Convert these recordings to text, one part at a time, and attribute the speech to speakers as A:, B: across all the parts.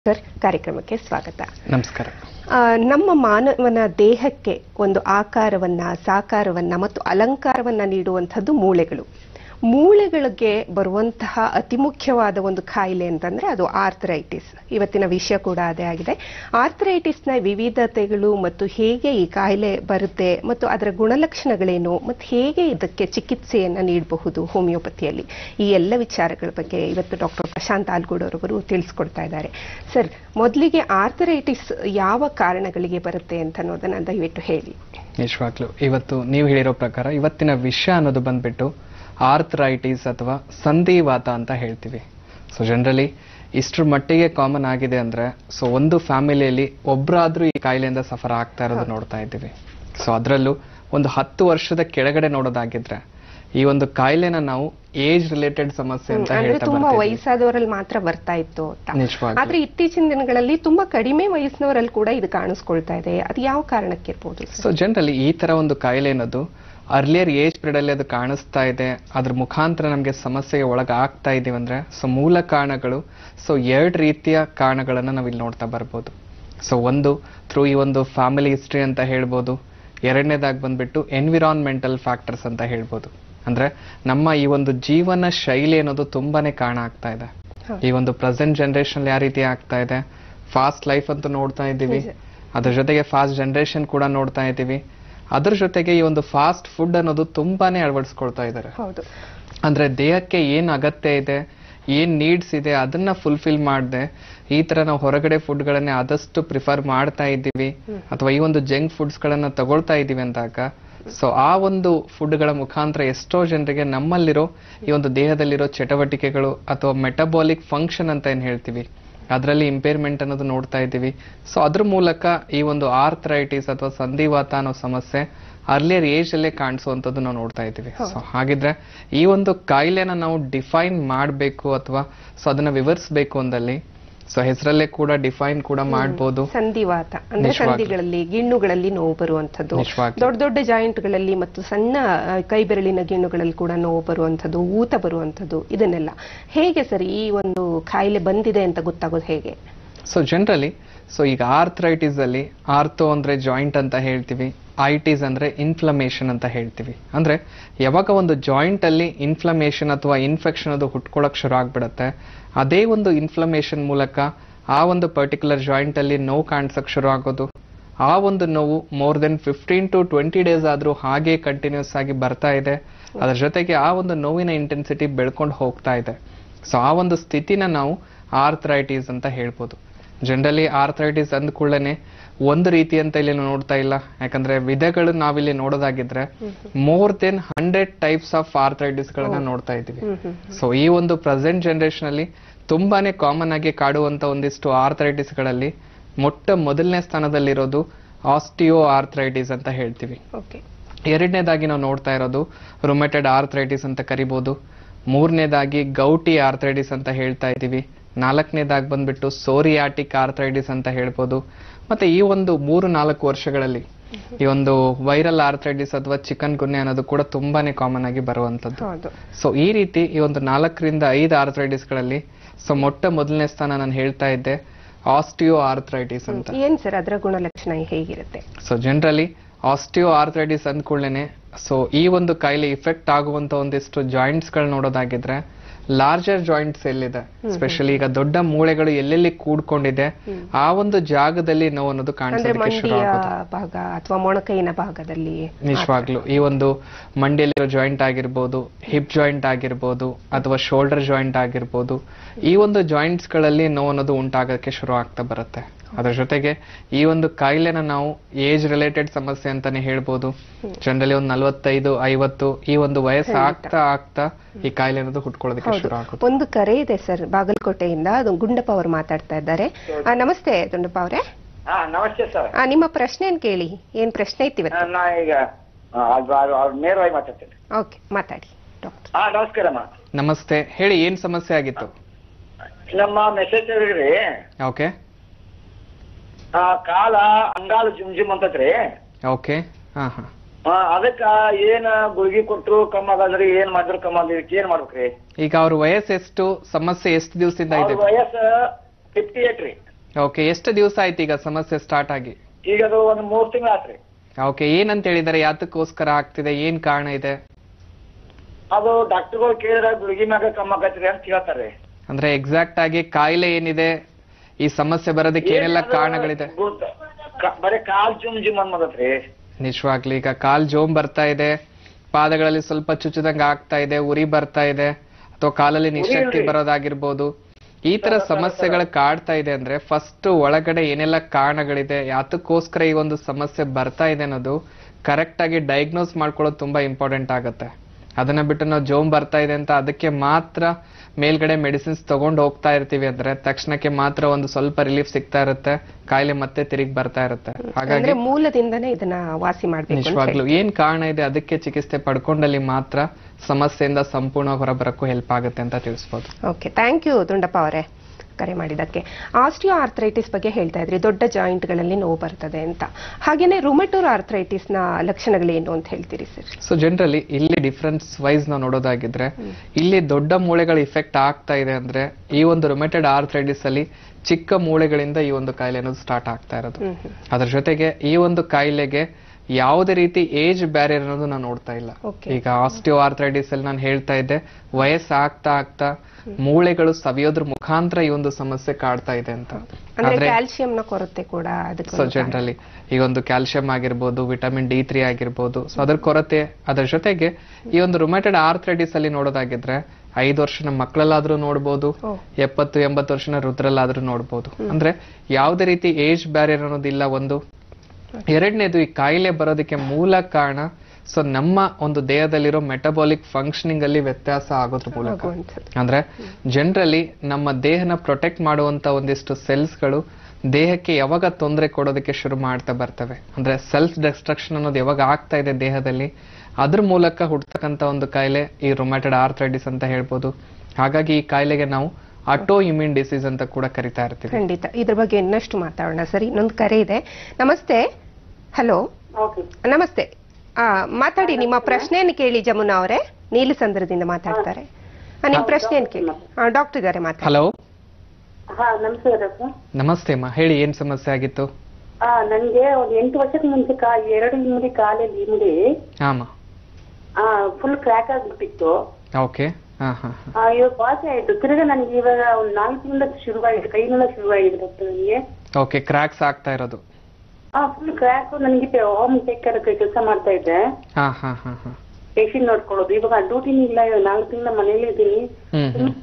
A: Sir ಕಾರ್ಯಕ್ರಮಕ್ಕೆ ಸ್ವಾಗತ
B: ನಮಸ್ಕಾರ
A: ಆ, ನಮ್ಮ ಮಾನವನ ದೇಹಕ್ಕೆ ಒಂದು ಆಕಾರವನ್ನ ಸಾಕಾರವನ್ನ ಮತ್ತು ಅಲಂಕಾರವನ್ನ ನೀಡುವಂಥದ್ದು ಮೂಳೆಗಳು ಮೂಳೆಗಳಿಗೆ ಬರುವಂತಹ ಅತಿ ಮುಖ್ಯವಾದ ಒಂದು ಕಾಯಿಲೆ ಅಂತಂದ್ರೆ ಅದು ಆರ್ಥರೈಟಿಸ್ ಇವತ್ತಿನ ವಿಷಯ ಕೂಡ ಅದೇ ಆಗಿದೆ ಆರ್ಥರೈಟಿಸ್ನ ವಿವಿಧತೆಗಳು ಮತ್ತು ಹೇಗೆ ಈ ಕಾಯಿಲೆ ಬರುತ್ತೆ ಮತ್ತು ಅದರ ಗುಣಲಕ್ಷಣಗಳೇನು ಮತ್ತು ಹೇಗೆ ಇದಕ್ಕೆ ಚಿಕಿತ್ಸೆಯನ್ನ ನೀಡಬಹುದು ಹೋಮಿಯೋಪತಿಯಲ್ಲಿ ಈ ಎಲ್ಲ ವಿಚಾರಗಳ ಬಗ್ಗೆ ಇವತ್ತು ಡಾಕ್ಟರ್ ಪ್ರಶಾಂತ್ ಆಲ್ಗೂಡ್ ಅವರವರು ತಿಳಿಸ್ಕೊಡ್ತಾ ಇದ್ದಾರೆ ಸರ್ ಮೊದಲಿಗೆ ಆರ್ಥರೈಟಿಸ್ ಯಾವ ಕಾರಣಗಳಿಗೆ ಬರುತ್ತೆ ಅಂತ ಅನ್ನೋದನ್ನ ದಯವಿಟ್ಟು ಹೇಳಿ
B: ನಿಜವಾಗ್ಲು ಇವತ್ತು ನೀವು ಹೇಳಿರೋ ಪ್ರಕಾರ ಇವತ್ತಿನ ವಿಷಯ ಅನ್ನೋದು ಬಂದ್ಬಿಟ್ಟು ಆರ್ಥರೈಟಿಸ್ ಅಥವಾ ಸಂಧಿವಾತ ಅಂತ ಹೇಳ್ತೀವಿ ಸೊ ಜನರಲಿ ಇಷ್ಟ್ರ ಮಟ್ಟಿಗೆ ಕಾಮನ್ ಆಗಿದೆ ಅಂದ್ರೆ ಸೊ ಒಂದು ಫ್ಯಾಮಿಲಿಯಲ್ಲಿ ಒಬ್ರಾದ್ರೂ ಈ ಕಾಯಿಲೆಯಿಂದ ಸಫರ್ ಆಗ್ತಾ ಇರೋದು ನೋಡ್ತಾ ಇದ್ದೀವಿ ಸೊ ಅದರಲ್ಲೂ ಒಂದು ಹತ್ತು ವರ್ಷದ ಕೆಳಗಡೆ ನೋಡೋದಾಗಿದ್ರೆ ಈ ಒಂದು ಕಾಯಿಲೆನ ನಾವು ಏಜ್ ರಿಲೇಟೆಡ್ ಸಮಸ್ಯೆ ಅಂತ
A: ಅಂದ್ರೆ
B: ಹೇಳ್ತಾ
A: ತುಂಬಾ
B: ಬರ್ತೀವಿ
A: ವಯಸ್ಸಾದವರಲ್ಲಿ ಮಾತ್ರ ಬರ್ತಾ ಇತ್ತು ಅಂತ
B: ನಿಜವಾಗ್ಲು
A: ಆದ್ರೆ ಇತ್ತೀಚಿನ ದಿನಗಳಲ್ಲಿ ತುಂಬಾ ಕಡಿಮೆ ವಯಸ್ಸಿನವರಲ್ಲಿ ಕೂಡ ಇದು ಕಾಣಿಸ್ಕೊಳ್ತಾ ಇದೆ ಅದು ಯಾವ ಕಾರಣಕ್ಕೆ ಇರ್ಬೋದು ಸರ್
B: ಸೊ ಜನರಲಿ ಈ ತರ ಒಂದು ಕಾಯಿಲೆ ಅನ್ನೋದು ಅರ್ಲಿಯರ್ ಏಜ್ ಪೀರಿಯಡ್ ಅಲ್ಲಿ ಅದು ಕಾಣಿಸ್ತಾ ಇದೆ ಅದ್ರ ಮುಖಾಂತರ ನಮಗೆ ಸಮಸ್ಯೆಗೆ ಒಳಗ ಆಗ್ತಾ ಇದೀವಿ ಅಂದ್ರೆ ಸೊ ಮೂಲ ಕಾರಣಗಳು ಸೊ ಎರಡು ರೀತಿಯ ಕಾರಣಗಳನ್ನ ನಾವು ಇಲ್ಲಿ ನೋಡ್ತಾ ಬರ್ಬೋದು ಸೊ ಒಂದು ಥ್ರೂ ಈ ಒಂದು ಫ್ಯಾಮಿಲಿ ಹಿಸ್ಟ್ರಿ ಅಂತ ಹೇಳ್ಬೋದು ಎರಡನೇದಾಗಿ ಬಂದ್ಬಿಟ್ಟು ಎನ್ವಿರಾನ್ಮೆಂಟಲ್ ಫ್ಯಾಕ್ಟರ್ಸ್ ಅಂತ ಹೇಳ್ಬೋದು ಅಂದ್ರೆ ನಮ್ಮ ಈ ಒಂದು ಜೀವನ ಶೈಲಿ ಅನ್ನೋದು ತುಂಬಾನೇ ಕಾರಣ ಆಗ್ತಾ ಇದೆ
A: ಹೌದು.
B: ಈ ಒಂದು ಪ್ರೆಸೆಂಟ್ ಜನರೇಷನ್ ಯಾವ ರೀತಿ ಆಗ್ತಾ ಇದೆ ಫಾಸ್ಟ್ ಲೈಫ್ ಅಂತೂ ನೋಡ್ತಾ ಇದ್ದೀವಿ
A: ನಿಜ.
B: ಅದ್ರ ಜೊತೆಗೆ ಫಾಸ್ಟ್ ಜನರೇಷನ್ ಕೂಡ ನೋಡ್ತಾ ಇದ್ದೀವಿ ಅದ್ರ ಜೊತೆಗೆ ಈ ಒಂದು ಫಾಸ್ಟ್ ಫುಡ್ ಅನ್ನೋದು ತುಂಬಾನೇ ಅಳವಡಿಸ್ಕೊಳ್ತಾ ಇದ್ದಾರೆ
A: ಹೌದು
B: ಅಂದ್ರೆ ದೇಹಕ್ಕೆ ಏನ್ ಅಗತ್ಯ ಇದೆ ಏನ್ ನೀಡ್ಸ್ ಇದೆ ಅದನ್ನ ಫುಲ್ಫಿಲ್ ಮಾಡದೆ ಈ ತರ ನಾವು ಹೊರಗಡೆ ಫುಡ್ ಗಳನ್ನೇ ಆದಷ್ಟು ಪ್ರಿಫರ್ ಮಾಡ್ತಾ ಇದ್ದೀವಿ ಅಥವಾ ಈ ಒಂದು ಜಂಕ್ ಫುಡ್ಸ್ ಗಳನ್ನ ತಗೊಳ್ತಾ ಇದ್ದೀವಿ ಅಂದಾಗ ಸೊ ಆ ಒಂದು ಫುಡ್ ಗಳ ಮುಖಾಂತರ ಎಷ್ಟೋ ಜನರಿಗೆ ನಮ್ಮಲ್ಲಿರೋ ಈ ಒಂದು ದೇಹದಲ್ಲಿರೋ ಚಟುವಟಿಕೆಗಳು ಅಥವಾ ಮೆಟಬಾಲಿಕ್ ಫಂಕ್ಷನ್ ಅಂತ ಏನ್ ಹೇಳ್ತೀವಿ ಅದರಲ್ಲಿ ಇಂಪೇರ್ಮೆಂಟ್ ಅನ್ನೋದು ನೋಡ್ತಾ ಇದ್ದೀವಿ ಸೊ ಅದ್ರ ಮೂಲಕ ಈ ಒಂದು ಆರ್ಥರೈಟಿಸ್ ಅಥವಾ ಸಂಧಿವಾತ ಅನ್ನೋ ಸಮಸ್ಯೆ ಅರ್ಲಿಯರ್ ಏಜ್ ಅಲ್ಲೇ ಕಾಣಿಸುವಂತದ್ದು ನಾವು ನೋಡ್ತಾ ಇದ್ದೀವಿ ಸೊ ಹಾಗಿದ್ರೆ ಈ ಒಂದು ಕಾಯಿಲೆನ ನಾವು ಡಿಫೈನ್ ಮಾಡಬೇಕು ಅಥವಾ ಸೊ ಅದನ್ನ ವಿವರಿಸಬೇಕು ಅಂದಲ್ಲಿ ಸೊ ಹೆಸರಲ್ಲೇ ಕೂಡ ಡಿಫೈನ್ ಕೂಡ ಮಾಡ್ಬೋದು
A: ಸಂಧಿವಾತ ಅಂದ್ರೆ
B: ನಿಜವಾಗ್ಲೂ.
A: ಸಂಧಿಗಳಲ್ಲಿ ಗಿಣ್ಣುಗಳಲ್ಲಿ ನೋವು ಬರುವಂಥದ್ದು
B: ನಿಜವಾಗ್ಲೂ.
A: ದೊಡ್ಡ ದೊಡ್ಡ ಜಾಯಿಂಟ್ಗಳಲ್ಲಿ ಮತ್ತು ಸಣ್ಣ ಆ, ಕೈ ಬೆರಳಿನ ಗಿಣ್ಣುಗಳಲ್ಲಿ ಕೂಡ ನೋವು ಬರುವಂಥದ್ದು ಊತ ಬರುವಂಥದ್ದು ಇದನ್ನೆಲ್ಲ ಹೇಗೆ ಸರ್ ಈ ಒಂದು ಕಾಯಿಲೆ ಬಂದಿದೆ ಅಂತ ಗೊತ್ತಾಗೋದು ಹೇಗೆ
B: ಸೊ ಜನರಲಿ ಸೊ ಈಗ ಆರ್ಥರೈಟಿಸ್ ಅಲ್ಲಿ ಆರ್ಥೋ ಅಂದ್ರೆ ಜಾಯಿಂಟ್ ಅಂತ ಹೇಳ್ತೀವಿ ಐಟಿಸ್ ಅಂದ್ರೆ ಇನ್ಫ್ಲಮೇಷನ್ ಅಂತ ಹೇಳ್ತೀವಿ ಅಂದ್ರೆ ಯಾವಾಗ ಒಂದು ಜಾಯಿಂಟ್ ಅಲ್ಲಿ ಇನ್ಫ್ಲಮೇಷನ್ ಅಥವಾ ಇನ್ಫೆಕ್ಷನ್ ಅದು ಹುಟ್ಕೊಳಕ್ ಶುರು ಆಗ್ಬಿಡತ್ತೆ ಅದೇ ಒಂದು ಇನ್ಫ್ಲಮೇಷನ್ ಮೂಲಕ ಆ ಒಂದು ಪರ್ಟಿಕ್ಯುಲರ್ ಜಾಯಿಂಟ್ ಅಲ್ಲಿ ನೋವು ಕಾಣಿಸಕ್ ಶುರು ಆಗೋದು ಆ ಒಂದು ನೋವು more than fifteen to twenty days ಆದ್ರೂ ಹಾಗೆ ಕಂಟಿನ್ಯೂಸ್ ಆಗಿ ಬರ್ತಾ ಇದೆ ಅದ್ರ ಜೊತೆಗೆ ಆ ಒಂದು ನೋವಿನ ಇಂಟೆನ್ಸಿಟಿ ಬೆಳ್ಕೊಂಡು ಹೋಗ್ತಾ ಇದೆ ಸೊ ಆ ಒಂದು ಸ್ಥಿತಿನ ನಾವು ಆರ್ಥರೈಟಿಸ್ ಅಂತ ಹೇಳ್ಬೋದು ಜನರಲಿ ಆರ್ಥರೈಟಿಸ್ ಅಂದ ಕೂಡಲೇ ಒಂದು ರೀತಿ ಅಂತ ಇಲ್ಲಿ ನೋಡ್ತಾ ಇಲ್ಲ ಯಾಕಂದ್ರೆ ವಿಧಗಳು ನಾವಿಲ್ಲಿ ನೋಡೋದಾಗಿದ್ರೆ more than hundred types of arthritis ಗಳನ್ನ ನೋಡ್ತಾ ಇದ್ದೀವಿ
A: ಹ್ಮ್ ಹ್ಮ್
B: ಸೊ ಈ ಒಂದು ಪ್ರೆಸೆಂಟ್ ಜನರೇಷನ್ ಅಲ್ಲಿ ತುಂಬಾನೇ ಕಾಮನ್ ಆಗಿ ಕಾಡುವಂತ ಒಂದಿಷ್ಟು ಆರ್ಥರೈಟಿಸ್ ಗಳಲ್ಲಿ ಮೊಟ್ಟ ಮೊದಲನೇ ಸ್ಥಾನದಲ್ಲಿರೋದು ಆಸ್ಟಿಯೋ ಆರ್ಥರೈಟಿಸ್ ಅಂತ ಹೇಳ್ತೀವಿ
A: ಓಕೆ
B: ಎರಡನೇದಾಗಿ ನಾವು ನೋಡ್ತಾ ಇರೋದು ರೊಮೆಟೆಡ್ ಆರ್ಥರೈಟಿಸ್ ಅಂತ ಕರಿಬಹುದು ಮೂರನೇದಾಗಿ ಗೌಟಿ ಆರ್ಥರೈಟಿಸ್ ಅಂತ ಹೇಳ್ತಾ ಇದ್ದೀವಿ ನಾಲ್ಕನೇದಾಗಿ ಬಂದ್ಬಿಟ್ಟು ಸೋರಿಯಾಟಿಕ್ ಆರ್ಥರೈಟಿಸ್ ಅಂತ ಹೇಳ್ಬೋದು ಮತ್ತೆ ಈ ಒಂದು ಮೂರು ನಾಲ್ಕು ವರ್ಷಗಳಲ್ಲಿ ಈ ಒಂದು ವೈರಲ್ ಆರ್ಥರೈಟಿಸ್ ಅಥವಾ ಚಿಕನ್ ಗುನ್ನೆ ಅನ್ನೋದು ಕೂಡ ತುಂಬಾನೇ ಕಾಮನ್ ಆಗಿ ಬರುವಂತದ್ದು
A: ಹೌದು
B: ಸೊ ಈ ರೀತಿ ಈ ಒಂದು ನಾಲ್ಕರಿಂದ ಐದು ಆರ್ಥರೈಟಿಸ್ಗಳಲ್ಲಿ ಸೊ ಮೊಟ್ಟ ಮೊದಲನೇ ಸ್ಥಾನ ನಾನು ಹೇಳ್ತಾ ಇದ್ದೆ ಆಸ್ಟಿಯೋ ಆರ್ಥರೈಟಿಸ್ ಅಂತ
A: ಏನ್ ಸರ್ ಅದರ ಗುಣಲಕ್ಷಣ ಹೇಗಿರುತ್ತೆ
B: ಸೊ ಜನರಲಿ ಆಸ್ಟಿಯೋ ಆರ್ಥರೈಟಿಸ್ ಅಂದ್ಕೊಳ್ಳೇನೆ ಸೊ ಈ ಒಂದು ಕಾಯಿಲೆ ಇಫೆಕ್ಟ್ ಆಗುವಂತ ಒಂದಿಷ್ಟು ಜಾಯಿಂಟ್ಸ್ ಗಳು ನೋಡೋದಾಗಿದ್ರೆ ಲಾರ್ಜರ್ ಜಾಯಿಂಟ್ಸ್ ಎಲ್ಲಿದೆ ಸ್ಪೆಷಲಿ ಈಗ ದೊಡ್ಡ ಮೂಳೆಗಳು ಎಲ್ಲೆಲ್ಲಿ ಕೂಡ್ಕೊಂಡಿದೆ ಆ ಒಂದು ಜಾಗದಲ್ಲಿ ನೋವು ಅನ್ನೋದು
A: ಅಂದ್ರೆ
B: ಕಾಣಿಸೋದಕ್ಕೆ ಶುರು
A: ಮಂಡಿಯ
B: ಆಗೋದು
A: ಭಾಗ ಅಥವಾ ಮೊಣಕೈನ ಭಾಗದಲ್ಲಿ
B: ನಿಜವಾಗ್ಲು ಈ ಒಂದು ಮಂಡಿಯಲ್ಲಿರೋ ಜಾಯಿಂಟ್ ಆಗಿರ್ಬೋದು ಹಿಪ್ ಜಾಯಿಂಟ್ ಆಗಿರ್ಬೋದು ಅಥವಾ ಶೋಲ್ಡರ್ ಜಾಯಿಂಟ್ ಆಗಿರ್ಬೋದು ಈ ಒಂದು ಜಾಯಿಂಟ್ಸ್ ಗಳಲ್ಲಿ ನೋವು ಅನ್ನೋದು ಉಂಟಾಗಕ್ಕೆ ಶುರು ಆಗ್ತಾ ಬರುತ್ತೆ ಅದ್ರ ಜೊತೆಗೆ ಈ ಒಂದು ಕಾಯಿಲೆನ ನಾವು ಏಜ್ ರಿಲೇಟೆಡ್ ಸಮಸ್ಯೆ ಅಂತಾನೆ ಹೇಳ್ಬೋದು ಜನರಲಿ ಒಂದು ನಲವತ್ತೈದು ಐವತ್ತು ಈ ಒಂದು ವಯಸ್ಸು ಆಗ್ತಾ ಆಗ್ತಾ ಈ ಕಾಯಿಲೆ ಅನ್ನೋದು ಹುಟ್ಕೊಳ್ಳೋದಕ್ಕೆ ಶುರು ಆಗುತ್ತೆ
A: ಒಂದು ಕರೆ ಇದೆ ಸರ್ ಬಾಗಲಕೋಟೆಯಿಂದ ಅದು ಗುಂಡಪ್ಪ ಅವರು ಮಾತಾಡ್ತಾ ಇದ್ದಾರೆ ಆ, ನಮಸ್ತೆ ಗುಂಡಪ್ಪ ಅವರೇ
C: ಹಾ ನಮಸ್ತೆ ಸರ್
A: ಆ, ನಿಮ್ಮ ಪ್ರಶ್ನೆನ್ ಕೇಳಿ ಏನ್ ಪ್ರಶ್ನೆ ಇತ್ತು ಇವತ್ತು
C: ನಾ ಈಗ ಆ, ಅದು ಅದು ಅವ್ರು ನೇರವಾಗಿ ಮಾತಾಡ್ತೇನೆ
A: ಓಕೆ ಮಾತಾಡಿ ಡಾಕ್ಟರ್
C: ಹಾ ನಮಸ್ಕಾರಮ್ಮ
B: ನಮಸ್ತೆ ಹೇಳಿ ಏನ್ ಸಮಸ್ಯೆ ಆಗಿತ್ತು
C: ನಮ್ಮ ಮೆಸೇಜ್ ರೀ
B: ಓಕೆ
C: ಆ, ಕಾಲ ಅಂಗಾಲು ಜುಮ್ ಜುಮ್ ಅಂತತ್ರಿ
B: ಓಕೆ ಹಾ ಹಾ
C: ಆ, ಅದಕ್ಕ ಏನ್ ಗುಳಿಗೆ ಕೊಟ್ರು ಕಮ್ಮ ಆಗಲ್ರಿ ಏನ್ ಮಾಡಿದ್ರು ಕಮ್ಮ ಆಗಲಿ ಏನ್ ಮಾಡ್ಬೇಕ್ರಿ
B: ಈಗ ಅವ್ರ ವಯಸ್ಸು ಎಷ್ಟು ಸಮಸ್ಯೆ ಎಷ್ಟು ದಿವಸದಿಂದ
C: ಅವ್ರ
B: ಇದೆ
C: ವಯಸ್ಸ ಫಿಫ್ಟಿ ಏಟ್ ರೀ
B: ಓಕೆ ಎಷ್ಟು ದಿವಸ ಆಯ್ತು ಈಗ ಸಮಸ್ಯೆ ಸ್ಟಾರ್ಟ್ ಆಗಿ
C: ಈಗ ಅದು ಒಂದ್ ಮೂರ್ ತಿಂಗಳು ಆತ್ರಿ
B: ಓಕೆ ಏನಂತ ಹೇಳಿದಾರೆ ಯಾತಕ್ಕೋಸ್ಕರ ಆಗ್ತಿದೆ ಏನ್ ಕಾರಣ ಇದೆ
C: ಅದು ಡಾಕ್ಟರ್ಗಳು ಕೇಳಿದ್ರೆ ಗುಳಿಗೆ ಮ್ಯಾಗ ಕಮ್ಮಿ ಆಗತ್ರಿ ಅಂತ ಹೇಳ್ತಾರೆ
B: ಅಂದ್ರೆ ಎಕ್ಸಾಕ್ಟ್ ಆಗಿ ಕಾಯಿಲೆ ಏನಿದೆ ಈ ಸಮಸ್ಯೆ ಬರೋದಕ್ಕೆ ಏನೆಲ್ಲ ಕಾರಣಗಳಿದೆ
C: ಬರೀ ಕಾಲ್ ಜುಮ್ ಜುಮ್ ಅನ್ಮದತ್ರಿ
B: ನಿಜವಾಗ್ಲಿ ಈಗ ಕಾಲ್ ಜೋಮ್ ಬರ್ತಾ ಇದೆ ಪಾದಗಳಲ್ಲಿ ಸ್ವಲ್ಪ ಚುಚ್ಚದಂಗ ಆಗ್ತಾ ಇದೆ ಉರಿ ಬರ್ತಾ ಇದೆ ಅಥವಾ ಕಾಲಲ್ಲಿ ನಿಶಕ್ತಿ
C: ಇಲ್ರಿ.
B: ಬರೋದಾಗಿರ್ಬೋದು ಈ ತರ ಸಮಸ್ಯೆಗಳು ಕಾಡ್ತಾ ಇದೆ ಅಂದ್ರೆ ಫಸ್ಟ್ ಒಳಗಡೆ ಏನೆಲ್ಲ ಕಾರಣಗಳಿದೆ ಯಾತಕ್ಕೋಸ್ಕರ ಈ ಒಂದು ಸಮಸ್ಯೆ ಬರ್ತಾ ಇದೆ ಅನ್ನೋದು ಕರೆಕ್ಟ್ ಆಗಿ ಡಯಾಗ್ನೋಸ್ ಮಾಡ್ಕೊಳ್ಳೋದು ತುಂಬಾ ಇಂಪಾರ್ಟೆಂಟ್ ಆಗುತ್ತೆ ಅದನ್ನ ಬಿಟ್ಟು ನಾವು ಜೋಮ್ ಬರ್ತಾ ಇದೆ ಅಂತ ಅದಕ್ಕೆ ಮಾತ್ರ ಮೇಲ್ಗಡೆ ಮೆಡಿಸಿನ್ಸ್ ತಗೊಂಡು ಹೋಗ್ತಾ ಇರ್ತೀವಿ ಅಂದ್ರೆ ತಕ್ಷಣಕ್ಕೆ ಮಾತ್ರ ಒಂದು ಸ್ವಲ್ಪ ರಿಲೀಫ್ ಸಿಗ್ತಾ ಇರುತ್ತೆ ಕಾಯಿಲೆ ಮತ್ತೆ ತಿರುಗಿ ಬರ್ತಾ ಇರುತ್ತೆ ಹಾಗಾಗಿ
A: ಅಂದ್ರೆ ಮೂಲದಿಂದನೇ ಇದನ್ನ ವಾಸಿ ಮಾಡ್ಬೇಕು ಅಂತ
B: ನಿಜವಾಗ್ಲು ಏನ್ ಕಾರಣ ಇದೆ ಅದಕ್ಕೆ ಚಿಕಿತ್ಸೆ ಪಡ್ಕೊಂಡಲ್ಲಿ ಮಾತ್ರ ಸಮಸ್ಯೆಯಿಂದ ಸಂಪೂರ್ಣ ಹೊರಬರಕ್ಕೂ ಹೆಲ್ಪ್ ಆಗುತ್ತೆ ಅಂತ ತಿಳಿಸ್ಬೋದು
A: ಓಕೆ ಥ್ಯಾಂಕ್ ಯು ದುಂಡಪ್ಪ ಅವರೇ ಕರೆ ಮಾಡಿದ್ದಕ್ಕೆ ಆಸ್ಟಿಯೋ ಆರ್ಥ್ರೈಟಿಸ್ ಬಗ್ಗೆ ಹೇಳ್ತಾ ಇದ್ರಿ ದೊಡ್ಡ ಜಾಯಿಂಟ್ಗಳಲ್ಲಿ ನೋವು ಬರ್ತದೆ ಅಂತ ಹಾಗೇನೆ ರುಮೆಟೋರ್ ಆರ್ಥ್ರೈಟಿಸ್ನ ಲಕ್ಷಣಗಳೇನು ಅಂತ ಹೇಳ್ತೀರಿ ಸರ್
B: ಸೊ ಜನರಲಿ ಇಲ್ಲಿ ಡಿಫ್ರೆನ್ಸ್ ವೈಸ್ ನಾವು ನೋಡೋದಾಗಿದ್ರೆ ಇಲ್ಲಿ ದೊಡ್ಡ ಮೂಳೆಗಳ ಇಫೆಕ್ಟ್ ಆಗ್ತಾ ಇದೆ ಅಂದ್ರೆ ಈ ಒಂದು ರೊಮೆಟೆಡ್ ಆರ್ಥ್ರೈಟಿಸ್ ಅಲ್ಲಿ ಚಿಕ್ಕ ಮೂಳೆಗಳಿಂದ ಈ ಒಂದು ಕಾಯಿಲೆ ಅನ್ನೋದು ಸ್ಟಾರ್ಟ್ ಆಗ್ತಾ ಇರೋದು
A: ಹ್ಮ್ ಹ್ಮ್
B: ಅದ್ರ ಜೊತೆಗೆ ಈ ಒಂದು ಕಾಯಿಲೆಗೆ ಯಾವುದೇ ರೀತಿ ಏಜ್ ಬ್ಯಾರಿಯರ್ ಅನ್ನೋದು ನಾನು ನೋಡ್ತಾ ಇಲ್ಲ
A: Okay.
B: ಈಗ ಆಸ್ಟಿಯೋ ಆರ್ಥ್ರೈಟಿಸ್ ಅಲ್ಲಿ ನಾನು ಹೇಳ್ತಾ ಇದ್ದೆ ವಯಸ್ಸಾಗ್ತಾ ಆಗ್ತಾ ಮೂಳೆಗಳು ಸವಿಯೋದ್ರ ಮುಖಾಂತರ ಈ ಒಂದು ಸಮಸ್ಯೆ ಕಾಡ್ತಾ ಇದೆ ಅಂತ
A: ಅಂದ್ರೆ
B: ಆದ್ರೆ
A: ಕ್ಯಾಲ್ಸಿಯಂನ ಕೊರತೆ ಕೂಡ ಅದಕ್ಕೆ
B: ಸೊ ಜನರಲಿ ಈಗ ಒಂದು ಕ್ಯಾಲ್ಸಿಯಂ ಆಗಿರ್ಬೋದು ವಿಟಮಿನ್ ಡಿ ತ್ರೀ ಆಗಿರ್ಬೋದು ಸೊ ಅದ್ರ ಕೊರತೆ ಅದರ ಜೊತೆಗೆ ಈ ಒಂದು ರೊಮ್ಯಾಟೆಡ್ ಆರ್ಥ್ರೈಟಿಸ್ ಅಲ್ಲಿ ನೋಡೋದಾಗಿದ್ರೆ ಐದು ವರ್ಷನ ಮಕ್ಕಳಲ್ಲಾದ್ರೂ ನೋಡ್ಬೋದು
A: ಓ.
B: ಎಪ್ಪತ್ತು ಎಂಬತ್ತು ವರ್ಷನ ವೃದ್ಧರಲ್ಲಾದ್ರೂ ನೋಡ್ಬೋದು ಅಂದ್ರೆ ಯಾವುದೇ ರೀತಿ ಏಜ್ ಬ್ಯಾರಿಯರ್ ಅನ್ನೋದಿಲ್ಲ ಒಂದು ಎರಡನೇದು ಈ ಕಾಯಿಲೆ ಬರೋದಕ್ಕೆ ಮೂಲ ಕಾರಣ ಸೊ ನಮ್ಮ ಒಂದು ದೇಹದಲ್ಲಿರೋ ಮೆಟಬಾಲಿಕ್ ಫಂಕ್ಷನಿಂಗ್ ಅಲ್ಲಿ ವ್ಯತ್ಯಾಸ ಆಗೋದ್ರ ಮೂಲಕ
A: ಆಗುವಂಥದ್ದು
B: ಅಂದ್ರೆ ಜನರಲಿ ನಮ್ಮ ದೇಹನ ಪ್ರೊಟೆಕ್ಟ್ ಮಾಡುವಂತ ಒಂದಿಷ್ಟು ಸೆಲ್ಸ್ಗಳು ದೇಹಕ್ಕೆ ಯಾವಾಗ ತೊಂದರೆ ಕೊಡೋದಕ್ಕೆ ಶುರು ಮಾಡ್ತಾ ಬರ್ತವೆ ಅಂದ್ರೆ ಸೆಲ್ಫ್ ಡೆಸ್ಟ್ರಕ್ಷನ್ ಅನ್ನೋದು ಯಾವಾಗ ಆಗ್ತಾ ಇದೆ ದೇಹದಲ್ಲಿ ಅದ್ರ ಮೂಲಕ ಹುಡ್ತಕ್ಕಂತ ಒಂದು ಕಾಯಿಲೆ ಈ ರೊಮ್ಯಾಟೆಡ್ ಆರ್ಥ್ರೈಟಿಸ್ ಅಂತ ಹೇಳ್ಬೋದು ಹಾಗಾಗಿ ಈ ಕಾಯಿಲೆಗೆ ನಾವು ಅಟೋ ಇಮ್ಯೂನ್ ಡಿಸೀಸ್ ಅಂತ ಕೂಡ ಕರಿತಾ ಇರ್ತೀವಿ
A: ಖಂಡಿತ ಇದ್ರ ಬಗ್ಗೆ ಇನ್ನಷ್ಟು ಮಾತಾಡೋಣ ಸರಿ ಇನ್ನೊಂದು ಕರೆ ಇದೆ ನಮಸ್ತೆ ಹಲೋ ನಮಸ್ತೆ ಆ, ಮಾತಾಡಿ ನಿಮ್ಮ ಪ್ರಶ್ನೆಯನ್ನು ಕೇಳಿ ಜಮುನಾ ಅವರೇ ನೀಲಸಂದ್ರದಿಂದ ಮಾತಾಡ್ತಾರೆ ಆ, ನಿಮ್ಮ ಪ್ರಶ್ನೆಯನ್ನು ಕೇಳಿ ಡಾಕ್ಟರ್ ಇದ್ದಾರೆ ಮಾತಾಡಿ
B: ಹಲೋ
D: ಹಾ ನಮಸ್ಕಾರ ಸರ್
B: ನಮಸ್ತೆ ಅಮ್ಮ ಹೇಳಿ ಏನ್ ಸಮಸ್ಯೆ ಆಗಿತ್ತು
D: ಆ ನನ್ಗೆ ಒಂದ್ ಎಂಟು ವರ್ಷದ ಮುಂಚೆ ಕಾ ಎರಡು ಇಮುಡಿ ಕಾಲಲ್ಲಿ ಇಮುಡಿ
B: ಹಾಮ
D: ಆ ಫುಲ್ ಕ್ರ್ಯಾಕ್ ಆಗ್ಬಿಟ್ಟಿತ್ತು
B: ಓಕೆ ಹಾ ಹಾ ಹಾ
D: ಆ ಇವಾಗ ವಾಸಿ ಆಯ್ತು ತಿರ್ಗಾ ನನ್ಗೆ ಇವಾಗ ಒಂದ್ ನಾಲ್ಕು ತಿಂಗಳ ಶುರುವಾಗಿದೆ ಕೈನೆಲ್ಲ ಶುರುವಾಗಿದೆ ಡಾಕ್ಟರ್ ನನಗೆ
B: ಓಕೆ ಕ್ರ್ಯಾಕ್ಸ್ ಆಗ್ತಾ ಇರೋದು
D: ಆ ಫುಲ್ ಕ್ರ್ಯಾಕ್ ನನಗೆ ಹೋಮ್ ಟೇಕರ್ ಕೆಲಸ ಮಾಡ್ತಾ ಇದ್ದೆ
B: ಹಾ ಹಾ ಹಾ ಹಾ
D: ಪೇಷಂಟ್ ನೋಡ್ಕೊಳ್ಳೋದು ಇವಾಗ ಡ್ಯೂಟಿನೂ ಇಲ್ಲ ಇವಾಗ ನಾಲ್ಕು ತಿಂಗಳ ಮನೇಲಿ ಇದ್ದೀನಿ
B: ಹ್ಮ್ ಹ್ಮ್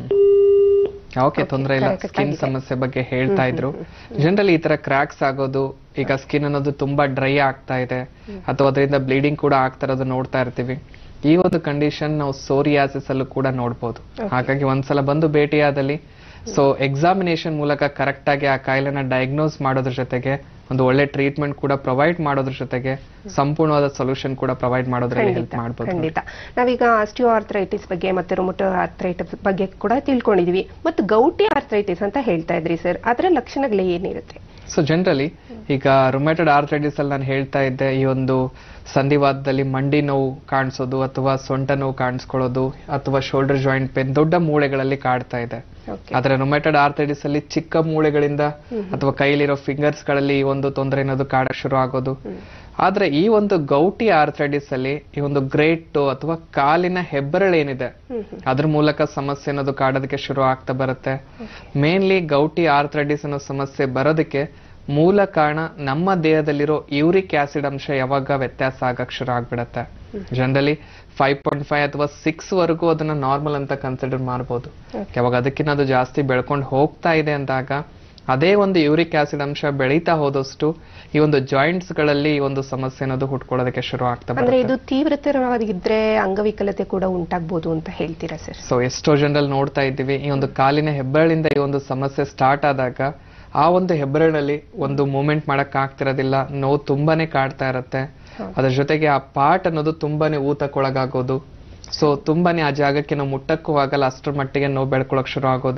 B: ಓಕೆ ತೊಂದರೆ ಇಲ್ಲ
A: correct
B: ಸ್ಕಿನ್
A: ಆಗಿದೆ.
B: ಸಮಸ್ಯೆ ಬಗ್ಗೆ ಹೇಳ್ತಾ ಇದ್ರು ಜನರಲಿ ಈ ತರ ಕ್ರ್ಯಾಕ್ಸ್ ಆಗೋದು ಈಗ ಸ್ಕಿನ್ ಅನ್ನೋದು ತುಂಬಾ ಡ್ರೈ ಆಗ್ತಾ ಇದೆ ಅಥವಾ ಅದರಿಂದ ಬ್ಲೀಡಿಂಗ್ ಕೂಡ ಆಗ್ತಾ ಇರೋದು ನೋಡ್ತಾ ಇರ್ತೀವಿ ಈ ಒಂದು ಕಂಡೀಷನ್ ನಾವು ಸೋರಿಯಾಸಿಸ್ ಅಲ್ಲೂ ಕೂಡ ನೋಡ್ಬೋದು ಹಾಗಾಗಿ ಒಂದ್ಸಲ ಬಂದು ಭೇಟಿಯಾದಲ್ಲಿ ಸೊ ಎಕ್ಸಾಮಿನೇಷನ್ ಮೂಲಕ ಕರೆಕ್ಟ್ ಆಗಿ ಆ ಕಾಯಿಲೆನ ಡಯಾಗ್ನೋಸ್ ಮಾಡೋದ್ರ ಜೊತೆಗೆ ಒಂದು ಒಳ್ಳೆ ಟ್ರೀಟ್ಮೆಂಟ್ ಕೂಡ ಪ್ರೊವೈಡ್ ಮಾಡೋದ್ರ ಜೊತೆಗೆ ಸಂಪೂರ್ಣವಾದ ಸೊಲ್ಯೂಷನ್ ಕೂಡ ಪ್ರೊವೈಡ್ ಮಾಡೋದ್ರಲ್ಲಿ ಹೆಲ್ಪ್
A: ಖಂಡಿತ
B: ಮಾಡ್ಬೋದು
A: ಖಂಡಿತ ನಾವೀಗ ಆಸ್ಟಿಯೋ ಆರ್ಥ್ರೈಟಿಸ್ ಬಗ್ಗೆ ಮತ್ತೆ ರುಮಟೋ ಆರ್ಥ್ರೈಟಿಸ್ ಬಗ್ಗೆ ಕೂಡ ತಿಳ್ಕೊಂಡಿದೀವಿ ಮತ್ತು ಗೌಟಿ ಆರ್ಥ್ರೈಟಿಸ್ ಅಂತ ಹೇಳ್ತಾ ಇದ್ರಿ ಸರ್ ಅದರ ಲಕ್ಷಣಗಳು ಏನಿರುತ್ತೆ
B: ಸೊ ಜನರಲಿ ಈಗ ರೊಮ್ಯಾಟೆಡ್ ಆರ್ಥ್ರೈಟಿಸ್ ಅಲ್ಲಿ ನಾನು ಹೇಳ್ತಾ ಇದ್ದೆ ಈ ಒಂದು ಸಂಧಿವಾದದಲ್ಲಿ ಮಂಡಿ ನೋವು ಕಾಣಿಸೋದು ಅಥವಾ ಸೊಂಟ ನೋವು ಕಾಣಿಸ್ಕೊಳ್ಳೋದು ಅಥವಾ ಶೋಲ್ಡರ್ ಜಾಯಿಂಟ್ ಪೇನ್ ದೊಡ್ಡ ಮೂಳೆಗಳಲ್ಲಿ ಕಾಡ್ತಾ ಇದೆ
A: ಓಕೆ
B: ಆದ್ರೆ ರೊಮ್ಯಾಟೆಡ್ ಆರ್ಥ್ರೈಟಿಸ್ ಅಲ್ಲಿ ಚಿಕ್ಕ ಮೂಳೆಗಳಿಂದ ಅಥವಾ ಕೈಲಿರೋ ಫಿಂಗರ್ಸ್ ಗಳಲ್ಲಿ ಈ ಒಂದು ತೊಂದರೆ ಅನ್ನೋದು ಕಾಡಕ್ ಶುರು ಆಗೋದು ಆದ್ರೆ ಈ ಒಂದು ಗೌಟಿ ಆರ್ಥ್ರೈಟಿಸ್ ಅಲ್ಲಿ ಈ ಒಂದು ಗ್ರೇಟ್ ಅಥವಾ ಕಾಲಿನ ಹೆಬ್ಬೆರಳು ಏನಿದೆ ಅದ್ರ ಮೂಲಕ ಸಮಸ್ಯೆ ಅನ್ನೋದು ಕಾಡೋದಕ್ಕೆ ಶುರು ಆಗ್ತಾ ಬರುತ್ತೆ ಮೇನ್ಲಿ ಗೌಟಿ ಆರ್ಥ್ರೈಟಿಸ್ ಅನ್ನೋ ಸಮಸ್ಯೆ ಬರೋದಕ್ಕೆ ಮೂಲ ಕಾರಣ ನಮ್ಮ ದೇಹದಲ್ಲಿರೋ ಯೂರಿಕ್ ಆಸಿಡ್ ಅಂಶ ಯಾವಾಗ ವ್ಯತ್ಯಾಸ ಆಗಕ್ ಶುರು ಆಗ್ಬಿಡತ್ತೆ ಜನರಲಿ ಫೈವ್ ಪಾಯಿಂಟ್ ಫೈವ್ ಅಥವಾ ಸಿಕ್ಸ್ ವರೆಗೂ ಅದನ್ನ ನಾರ್ಮಲ್ ಅಂತ ಕನ್ಸಿಡರ್ ಮಾಡ್ಬೋದು ಯಾವಾಗ ಅದಕ್ಕಿಂತ ಅದು ಜಾಸ್ತಿ ಬೆಳ್ಕೊಂಡು ಹೋಗ್ತಾ ಇದೆ ಅಂದಾಗ ಅದೇ ಒಂದು ಯೂರಿಕ್ ಆಸಿಡ್ ಅಂಶ ಬೆಳೀತಾ ಹೋದಷ್ಟು ಈ ಒಂದು ಜಾಯಿಂಟ್ಸ್ ಗಳಲ್ಲಿ ಈ ಒಂದು ಸಮಸ್ಯೆ ಅನ್ನೋದು ಹುಟ್ಕೊಳ್ಳೋದಕ್ಕೆ ಶುರು ಆಗ್ತಾ
A: ಅಂದ್ರೆ
B: ಬರುತ್ತೆ
A: ಇದು ತೀವ್ರತರವಾಗಿದ್ರೆ ಅಂಗವಿಕಲತೆ ಕೂಡ ಉಂಟಾಗ್ಬೋದು ಅಂತ ಹೇಳ್ತೀರಾ ಸರ್
B: ಸೊ ಎಷ್ಟೋ ಜನರಲ್ಲಿ ನೋಡ್ತಾ ಇದ್ದೀವಿ ಈ ಒಂದು ಕಾಲಿನ ಹೆಬ್ಬೆರಳಿಂದ ಈ ಒಂದು ಸಮಸ್ಯೆ ಸ್ಟಾರ್ಟ್ ಆದಾಗ ಆ ಒಂದು ಹೆಬ್ಬೆರಳಲ್ಲಿ ಒಂದು ಮೂವ್ಮೆಂಟ್ ಮಾಡಕ್ ಆಗ್ತಿರೋದಿಲ್ಲ ನೋವು ತುಂಬಾನೇ ಕಾಡ್ತಾ ಇರತ್ತೆ ಅದ್ರ ಜೊತೆಗೆ ಆ ಪಾರ್ಟ್ ಅನ್ನೋದು ತುಂಬಾನೇ ಊತಕ್ಕೊಳಗಾಗೋದು ಸೊ ತುಂಬಾನೇ ಆ ಜಾಗಕ್ಕೆ ನಾವು ಮುಟ್ಟಕ್ಕೂ ಆಗಲ್ಲ ಅಷ್ಟರ ಮಟ್ಟಿಗೆ ನೋವು ಬೆಳ್ಕೊಳಕ್ ಶುರು ಆಗೋದು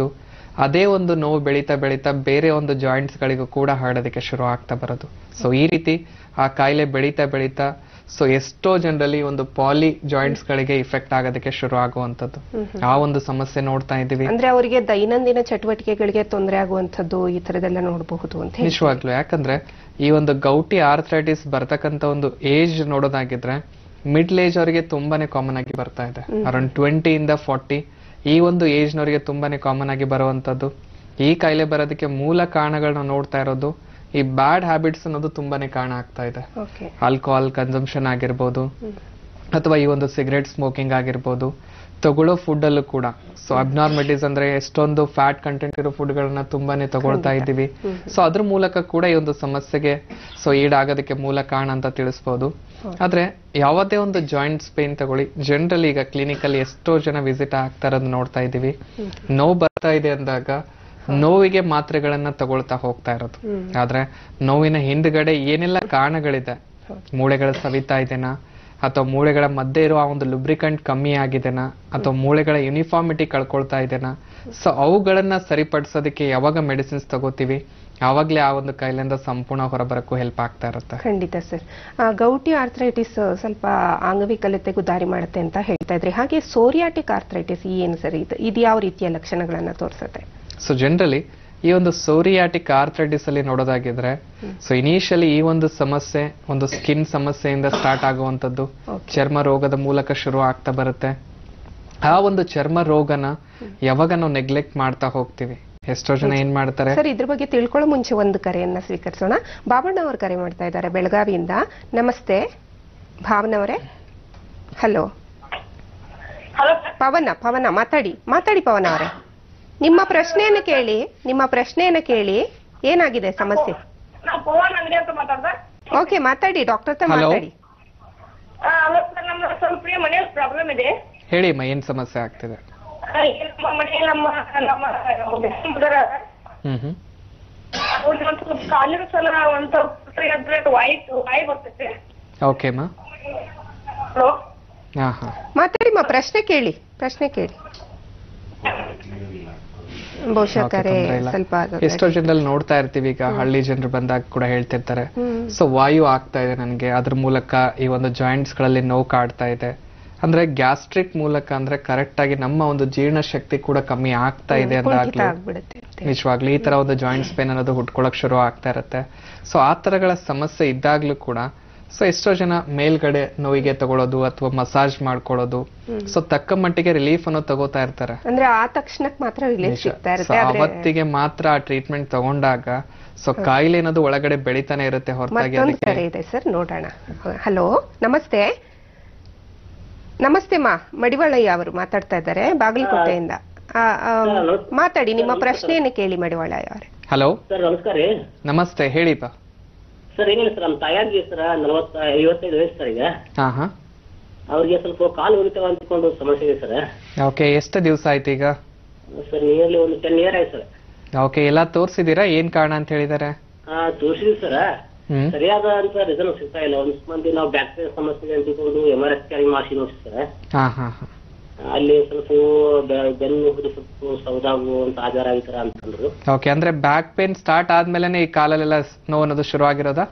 B: ಅದೇ ಒಂದು ನೋವು ಬೆಳೀತಾ ಬೆಳೀತಾ ಬೇರೆ ಒಂದು ಜಾಯಿಂಟ್ಸ್ ಗಳಿಗೂ ಕೂಡ ಹರಡೋದಕ್ಕೆ ಶುರು ಆಗ್ತಾ ಬರೋದು ಸೊ ಈ ರೀತಿ ಆ ಕಾಯಿಲೆ ಬೆಳೀತಾ ಬೆಳೀತಾ ಸೊ ಎಷ್ಟೋ ಜನರಲ್ಲಿ ಒಂದು ಪಾಲಿ ಜಾಯಿಂಟ್ಸ್ ಗಳಿಗೆ ಇಫೆಕ್ಟ್ ಆಗೋದಕ್ಕೆ ಶುರು ಆಗುವಂತದ್ದು ಆ ಒಂದು ಸಮಸ್ಯೆ ನೋಡ್ತಾ ಇದ್ದೀವಿ
A: ಅಂದ್ರೆ ಅವರಿಗೆ ದೈನಂದಿನ ಚಟುವಟಿಕೆಗಳಿಗೆ ತೊಂದರೆ ಆಗುವಂಥದ್ದು ಈ ತರದೆಲ್ಲ ನೋಡಬಹುದು ಅಂತ ಹೇಳಿ
B: ನಿಜವಾಗ್ಲು ಯಾಕಂದ್ರೆ ಈ ಒಂದು ಗೌಟಿ ಆರ್ಥರೈಟಿಸ್ ಬರ್ತಕ್ಕಂತ ಒಂದು ಏಜ್ ನೋಡೋದಾಗಿದ್ರೆ ಮಿಡ್ಲ್ ಏಜ್ ಅವರಿಗೆ ತುಂಬಾನೇ ಕಾಮನ್ ಆಗಿ ಬರ್ತಾ ಇದೆ ಅರೌಂಡ್ ಟ್ವೆಂಟಿ ಇಂದ ಫಾರ್ಟಿ ಈ ಒಂದು ಏಜ್ ನವರಿಗೆ ತುಂಬಾನೇ ಕಾಮನ್ ಆಗಿ ಬರುವಂತದ್ದು ಈ ಕಾಯಿಲೆ ಬರೋದಕ್ಕೆ ಮೂಲ ಕಾರಣಗಳನ್ನ ನೋಡ್ತಾ ಇರೋದು ಈ ಬ್ಯಾಡ್ ಹ್ಯಾಬಿಟ್ಸ್ ಅನ್ನೋದು ತುಂಬಾನೇ ಕಾರಣ ಆಗ್ತಾ ಇದೆ
A: ಓಕೆ
B: ಆಲ್ಕೋಹಾಲ್ ಕನ್ಸಂಪ್ಷನ್ ಆಗಿರ್ಬೋದು ಅಥವಾ ಈ ಒಂದು ಸಿಗರೆಟ್ ಸ್ಮೋಕಿಂಗ್ ಆಗಿರ್ಬೋದು ತಗೊಳ್ಳೋ ಫುಡ್ ಅಲ್ಲೂ ಕೂಡ ಸೊ ಅಬ್ನಾರ್ಮಿಟೀಸ್ ಅಂದ್ರೆ ಎಷ್ಟೊಂದು ಫ್ಯಾಟ್ ಕಂಟೆಂಟ್ ಇರೋ ಫುಡ್ ಗಳನ್ನ ತುಂಬಾನೇ ತಗೊಳ್ತಾ ಇದ್ದೀವಿ ಸೊ ಅದ್ರ ಮೂಲಕ ಕೂಡ ಈ ಒಂದು ಸಮಸ್ಯೆಗೆ ಸೊ ಈಡಾಗೋದಕ್ಕೆ ಮೂಲ ಕಾರಣ ಅಂತ ತಿಳಿಸ್ಬೋದು ಆದ್ರೆ ಯಾವುದೇ ಒಂದು ಜಾಯಿಂಟ್ಸ್ ಪೇನ್ ತಗೊಳ್ಳಿ ಜನರಲಿ ಈಗ ಕ್ಲಿನಿಕಲ್ಲಿ ಎಷ್ಟೋ ಜನ ವಿಸಿಟ್ ಆಗ್ತಾ ಇರೋದು ನೋಡ್ತಾ ಇದ್ದೀವಿ ನೋವು ಬರ್ತಾ ಇದೆ ಅಂದಾಗ ನೋವಿಗೆ ಮಾತ್ರೆಗಳನ್ನ ತಗೊಳ್ತಾ ಹೋಗ್ತಾ ಇರೋದು ಆದ್ರೆ ನೋವಿನ ಹಿಂದ್ಗಡೆ ಏನೆಲ್ಲ ಕಾರಣಗಳಿದೆ ಮೂಳೆಗಳ ಸವಿತಾ ಇದೆನಾ ಅಥವಾ ಮೂಳೆಗಳ ಮಧ್ಯೆ ಇರುವ ಆ ಒಂದು ಲುಬ್ರಿಕಂಟ್ ಕಮ್ಮಿ ಆಗಿದೆನಾ ಅಥವಾ ಮೂಳೆಗಳ ಯೂನಿಫಾರ್ಮಿಟಿ ಕಳ್ಕೊಳ್ತಾ ಇದೆನಾ ಸೊ ಅವುಗಳನ್ನ ಸರಿಪಡಿಸೋದಕ್ಕೆ ಯಾವಾಗ ಮೆಡಿಸಿನ್ಸ್ ತಗೋತೀವಿ ಆವಾಗ್ಲೇ ಆ ಒಂದು ಕಾಯಿಲೆಯಿಂದ ಸಂಪೂರ್ಣ ಹೊರಬರಕ್ಕೂ ಹೆಲ್ಪ್ ಆಗ್ತಾ ಇರುತ್ತೆ
A: ಖಂಡಿತ ಸರ್ ಗೌಟಿ ಆರ್ಥರೈಟಿಸ್ ಸ್ವಲ್ಪ ಅಂಗವಿಕಲತೆಗೂ ದಾರಿ ಮಾಡುತ್ತೆ ಅಂತ ಹೇಳ್ತಾ ಇದ್ರಿ ಹಾಗೆ ಸೋರಿಯಾಟಿಕ್ ಆರ್ಥರೈಟಿಸ್ ಏನು ಸರ್ ಇದು ಇದು ಯಾವ ರೀತಿಯ ಲಕ್ಷಣಗಳನ್ನ ತೋರಿಸುತ್ತೆ
B: ಸೊ ಜನರಲಿ ಈ ಒಂದು ಸೋರಿಯಾಟಿಕ್ ಆರ್ಥರೈಟಿಸ್ ಅಲ್ಲಿ ನೋಡೋದಾಗಿದ್ರೆ ಸೊ ಇನಿಷಿಯಲಿ ಈ ಒಂದು ಸಮಸ್ಯೆ ಒಂದು ಸ್ಕಿನ್ ಸಮಸ್ಯೆಯಿಂದ ಸ್ಟಾರ್ಟ್ ಆಗುವಂತದ್ದು ಚರ್ಮ ರೋಗದ ಮೂಲಕ ಶುರು ಆಗ್ತಾ ಬರುತ್ತೆ ಆ ಒಂದು ಚರ್ಮ ರೋಗನ ಯಾವಾಗ ನಾವು ನೆಗ್ಲೆಕ್ಟ್ ಮಾಡ್ತಾ ಹೋಗ್ತೀವಿ ಎಷ್ಟೋ ಜನ ಏನ್ ಮಾಡ್ತಾರೆ
A: ಸರ್ ಇದ್ರ ಬಗ್ಗೆ ತಿಳ್ಕೊಳ್ಳೋ ಮುಂಚೆ ಒಂದು ಕರೆಯನ್ನ ಸ್ವೀಕರಿಸೋಣ ಬಾಬಣ್ಣ ಅವರು ಕರೆ ಮಾಡ್ತಾ ಇದ್ದಾರೆ ಬೆಳಗಾವಿಯಿಂದ ನಮಸ್ತೆ ಭಾವನ ಅವರೇ ಹಲೋ
D: ಹಲೋ
A: ಪವನ ಪವನ ಮಾತಾಡಿ ಮಾತಾಡಿ ಪವನ ಅವರೇ ನಿಮ್ಮ ಪ್ರಶ್ನೆಯನ್ನು ಕೇಳಿ ನಿಮ್ಮ ಪ್ರಶ್ನೆಯನ್ನು ಕೇಳಿ ಏನಾಗಿದೆ ಸಮಸ್ಯೆ
D: ನಾ ಪವನ್ ಅಂಗಡಿ ಅಂತ ಮಾತಾಡ್ದ
A: ಓಕೆ ಮಾತಾಡಿ ಡಾಕ್ಟರ್ ಹತ್ರ
B: Hello.
A: ಮಾತಾಡಿ
D: ನಮ್ಮ ಸ್ವಲ್ಪ ಮನೆಯಲ್ಲಿ ಪ್ರಾಬ್ಲಮ್ ಇದೆ
B: ಹೇಳಿ ಅಮ್ಮ ಏನ್ ಸಮಸ್ಯೆ ಆಗ್ತಿದೆ
D: ಆ, ಈ ನಮ್ಮ ಮನೆಯಲ್ಲಿ ನಮ್ಮ ನಮ್ಮ ಹುಡುಗರ
B: ಹ್ಮ್ ಹ್ಮ್
D: ಅವ್ರಿಗೆ ಒಂದ್ ಸ್ವಲ್ಪ ಕಾಲಿನ ಸಲ ಒಂದ್ ಸ್ವಲ್ಪ ಎದ್ರೆ ವಾಯಿ ವಾಯಿ ಬರ್ತೈತೆ
B: ಓಕೆ ಅಮ್ಮ
D: ಹಲೋ
B: ಹಾ ಹಾ
A: ಮಾತಾಡಿ ಮಾ ಪ್ರಶ್ನೆ ಕೇಳಿ ಪ್ರಶ್ನೆ ಕೇಳಿ ಬಹುಶಃ
B: Okay,
A: ಕರೆ
B: ತೊಂದ್ರೆ ಇಲ್ಲ.
A: ಸ್ವಲ್ಪ ಆಗ-
B: ಎಷ್ಟೋ ಜನರಲ್ಲಿ ನೋಡ್ತಾ ಇರ್ತೀವಿ ಈಗ ಹಳ್ಳಿ ಜನರು ಬಂದಾಗ ಕೂಡ ಹೇಳ್ತಿರ್ತಾರೆ ಸೊ ವಾಯು ಆಗ್ತಾ ಇದೆ ನನಗೆ ಅದ್ರ ಮೂಲಕ ಈ ಒಂದು ಜಾಯಿಂಟ್ಸ್ ಗಳಲ್ಲಿ ನೋವು ಕಾಡ್ತಾ ಇದೆ ಅಂದ್ರೆ ಗ್ಯಾಸ್ಟ್ರಿಕ್ ಮೂಲಕ ಅಂದ್ರೆ ಕರೆಕ್ಟ್ ಆಗಿ ನಮ್ಮ ಒಂದು ಜೀರ್ಣ ಶಕ್ತಿ ಕೂಡ ಕಮ್ಮಿ ಆಗ್ತಾ ಇದೆ
A: ಕುಂಠಿತ
B: ಅಂದಾಗ್ಲೂ
A: ಆಗ್ಬಿಡುತ್ತೆ ಅಂತ.
B: ನಿಜವಾಗ್ಲೂ ಈ ತರ ಒಂದು ಜಾಯಿಂಟ್ಸ್ ಪೇನ್ ಅನ್ನೋದು ಹುಟ್ಕೊಳಕ್ ಶುರು ಆಗ್ತಾ ಇರುತ್ತೆ ಸೊ ಆ ತರಗಳ ಸಮಸ್ಯೆ ಇದ್ದಾಗ್ಲೂ ಕೂಡ ಸೊ ಎಷ್ಟೋ ಜನ ಮೇಲ್ಗಡೆ ನೋವಿಗೆ ತಗೊಳ್ಳೋದು ಅಥವಾ ಮಸಾಜ್ ಮಾಡ್ಕೊಳ್ಳೋದು ಸೊ ತಕ್ಕ ಮಟ್ಟಿಗೆ ರಿಲೀಫ್ ಅನ್ನೋದು ತಗೋತಾ ಇರ್ತಾರೆ
A: ಅಂದ್ರೆ ಆ ತಕ್ಷಣಕ್ಕೆ ಮಾತ್ರ ರಿಲೀಫ್
B: ನಿಜ.
A: ಸಿಗ್ತಾ
B: So,
A: ಇರುತ್ತೆ ಆದ್ರೆ
B: ಅವತ್ತಿಗೆ ಮಾತ್ರ ಆ ಟ್ರೀಟ್ಮೆಂಟ್ ತಗೊಂಡಾಗ ಸೊ ಕಾಯಿಲೆ ಅನ್ನೋದು ಒಳಗಡೆ ಬೆಳಿತಾನೆ ಇರುತ್ತೆ ಹೊರತಾಗಿ
A: ಮತ್ತೊಂದು
B: ಅದಕ್ಕೆ
A: ಕರೆ ಇದೆ ಸರ್ ನೋಡೋಣ ಹಲೋ ನಮಸ್ತೆ ನಮಸ್ತೆ ಮಾ ಮಡಿವಾಳಯ್ಯ ಅವರು ಮಾತಾಡ್ತಾ ಇದ್ದಾರೆ ಬಾಗಲಕೋಟೆಯಿಂದ ಆ, ಆ, ಮಾತಾಡಿ ನಿಮ್ಮ ಪ್ರಶ್ನೆಯನ್ನು ಕೇಳಿ ಮಡಿವಾಳಯ್ಯ ಅವರೇ
B: ಹಲೋ
E: ಸರ್ ನಮಸ್ಕಾರ ರೀ
B: ನಮಸ್ತೆ ಹೇಳಿಪ್ಪ
E: ಸರ್ ಏನಿಲ್ಲ ಸರ್ ನಮ್ಮ ತಾಯಾರಿಗೆ ಸರ್ ನಲವತ್ತ ಐವತ್ತೈದು ವಯಸ್ಸು ಸರ್ ಈಗ
B: ಹಾ ಹಾ
E: ಅವ್ರಿಗೆ ಸ್ವಲ್ಪ ಕಾಲು ಉರಿತಾವ ಅಂದ್ಕೊಂಡು ಸಮಸ್ಯೆ ಇದೆ ಸರ್
B: ಓಕೆ ಎಷ್ಟು ದಿವಸ ಆಯ್ತು ಈಗ
E: ಸರ್ ನಿಯರ್ಲಿ ಒಂದು ಟೆನ್ ಇಯರ್ ಆಯ್ತು ಸರ್
B: ಓಕೆ ಎಲ್ಲ ತೋರಿಸಿದೀರಾ ಏನ್ ಕಾರಣ ಅಂತ ಹೇಳಿದಾರೆ
E: ಹಾ ತೋರಿಸಿದ್ವಿ ಸರ್
B: ಹ್ಮ್
E: ಸರಿಯಾದ ಅಂತ ರಿಸಲ್ಟ್ ಸಿಗ್ತಾ ಇಲ್ಲ ಒಂದ್ ಮಂದಿ ನಾವು ಬ್ಯಾಕ್ಟೀರಿಯಾ ಸಮಸ್ಯೆ ಅಂತಿಕೊಂಡು ಎಮ್ ಆರ್ ಎಸ್ ಕ್ಯಾರಿ ಮಾಡಿಸಿ ನೋಡಿ ಸರ್
B: ಹಾ ಹಾ ಹಾ
E: ಅಲ್ಲಿ ಸ್ವಲ್ಪ ಬೆ- ಬೆನ್ನು ಹುರಿ ಸ್ವಲ್ಪ ಸೌದಾಗು ಅಂತ ಆಧಾರ ಆಗಿತರ ಅಂತಂದ್ರು
B: ಓಕೆ ಅಂದ್ರೆ ಬ್ಯಾಕ್ ಪೇನ್ ಸ್ಟಾರ್ಟ್ ಆದ್ಮೇಲೆನೆ ಈ ಕಾಲಲ್ಲೆಲ್ಲ ಸ್- ನೋವು ಅನ್ನೋದು ಶುರು ಆಗಿರೋದಾ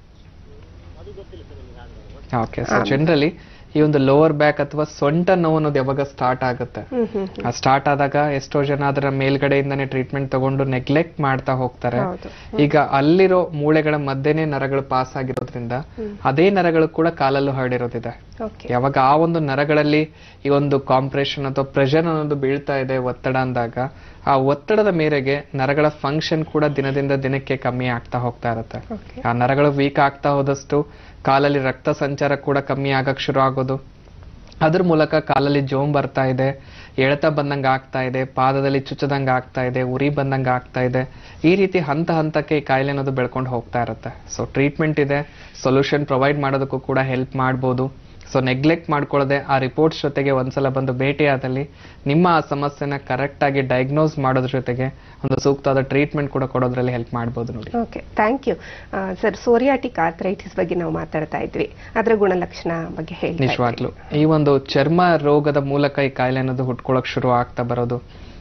B: ಓಕೆ ಸೊ ಜನರಲಿ ಈ ಒಂದು ಲೋವರ್ ಬ್ಯಾಕ್ ಅಥವಾ ಸೊಂಟ ನೋವು ಅನ್ನೋದು ಯಾವಾಗ ಸ್ಟಾರ್ಟ್ ಆಗುತ್ತೆ
A: ಹ್ಮ್ ಹ್ಮ್
B: ಆ ಸ್ಟಾರ್ಟ್ ಆದಾಗ ಎಷ್ಟೋ ಜನ ಅದರ ಮೇಲ್ಗಡೆಯಿಂದಾನೇ ಟ್ರೀಟ್ಮೆಂಟ್ ತಗೊಂಡು ನೆಗ್ಲೆಕ್ಟ್ ಮಾಡ್ತಾ ಹೋಗ್ತಾರೆ
A: ಹೌದು
B: ಈಗ ಅಲ್ಲಿರೋ ಮೂಳೆಗಳ ಮಧ್ಯೆನೇ ನರಗಳು ಪಾಸ್ ಆಗಿರೋದ್ರಿಂದ ಅದೇ ನರಗಳು ಕೂಡ ಕಾಲಲ್ಲೂ ಹರಡಿರೋದಿದೆ
A: ಓಕೆ
B: ಯಾವಾಗ ಆ ಒಂದು ನರಗಳಲ್ಲಿ ಈ ಒಂದು ಕಾಂಪ್ರೆಷನ್ ಅಥವಾ ಪ್ರೆಷರ್ ಅನ್ನೋದು ಬೀಳ್ತಾ ಇದೆ ಒತ್ತಡ ಅಂದಾಗ ಆ ಒತ್ತಡದ ಮೇರೆಗೆ ನರಗಳ ಫಂಕ್ಷನ್ ಕೂಡ ದಿನದಿಂದ ದಿನಕ್ಕೆ ಕಮ್ಮಿ ಆಗ್ತಾ ಹೋಗ್ತಾ ಇರುತ್ತೆ
A: ಓಕೆ
B: ಆ ನರಗಳು ವೀಕ್ ಆಗ್ತಾ ಹೋದಷ್ಟು ಕಾಲಲ್ಲಿ ರಕ್ತ ಸಂಚಾರ ಕೂಡ ಕಮ್ಮಿ ಆಗಕ್ ಶುರು ಆಗೋದು ಅದ್ರ ಮೂಲಕ ಕಾಲಲ್ಲಿ ಜೋಮ್ ಬರ್ತಾ ಇದೆ ಎಳೆತ ಬಂದಂಗ ಆಗ್ತಾ ಇದೆ ಪಾದದಲ್ಲಿ ಚುಚ್ಚದಂಗ ಆಗ್ತಾ ಇದೆ ಉರಿ ಬಂದಂಗ ಆಗ್ತಾ ಇದೆ ಈ ರೀತಿ ಹಂತ ಹಂತಕ್ಕೆ ಈ ಕಾಯಿಲೆ ಅನ್ನೋದು ಬೆಳ್ಕೊಂಡು ಹೋಗ್ತಾ ಇರುತ್ತೆ ಸೊ ಟ್ರೀಟ್ಮೆಂಟ್ ಇದೆ ಸೊಲ್ಯೂಷನ್ ಪ್ರೊವೈಡ್ ಮಾಡೋದಕ್ಕೂ ಕೂಡ ಹೆಲ್ಪ್ ಮಾಡ್ಬೋದು ಸೊ ನೆಗ್ಲೆಕ್ಟ್ ಮಾಡ್ಕೊಳ್ಳದೆ ಆ ರಿಪೋರ್ಟ್ಸ್ ಜೊತೆಗೆ ಒಂದ್ಸಲ ಬಂದು ಭೇಟಿಯಾದಲ್ಲಿ ನಿಮ್ಮ ಆ ಸಮಸ್ಯೆನ ಕರೆಕ್ಟ್ ಆಗಿ ಡಯಾಗ್ನೋಸ್ ಮಾಡೋದ್ರ ಜೊತೆಗೆ ಒಂದು ಸೂಕ್ತವಾದ ಟ್ರೀಟ್ಮೆಂಟ್ ಕೂಡ ಕೊಡೋದ್ರಲ್ಲಿ ಹೆಲ್ಪ್ ಮಾಡ್ಬೋದು ನೋಡಿ
A: okay thank you sir psoriatic arthritis ಬಗ್ಗೆ ನಾವು ಮಾತಾಡ್ತಾ ಇದ್ವಿ ಅದರ ಗುಣಲಕ್ಷಣ ಬಗ್ಗೆ ಹೇಳಿ
B: ನಿಜವಾಗ್ಲು ಈ ಒಂದು ಚರ್ಮ ರೋಗದ ಮೂಲಕ ಈ ಕಾಯಿಲೆ ಅನ್ನೋದು ಹುಟ್ಕೊಳಕ್ ಶುರು ಆಗ್ತಾ ಬರೋದು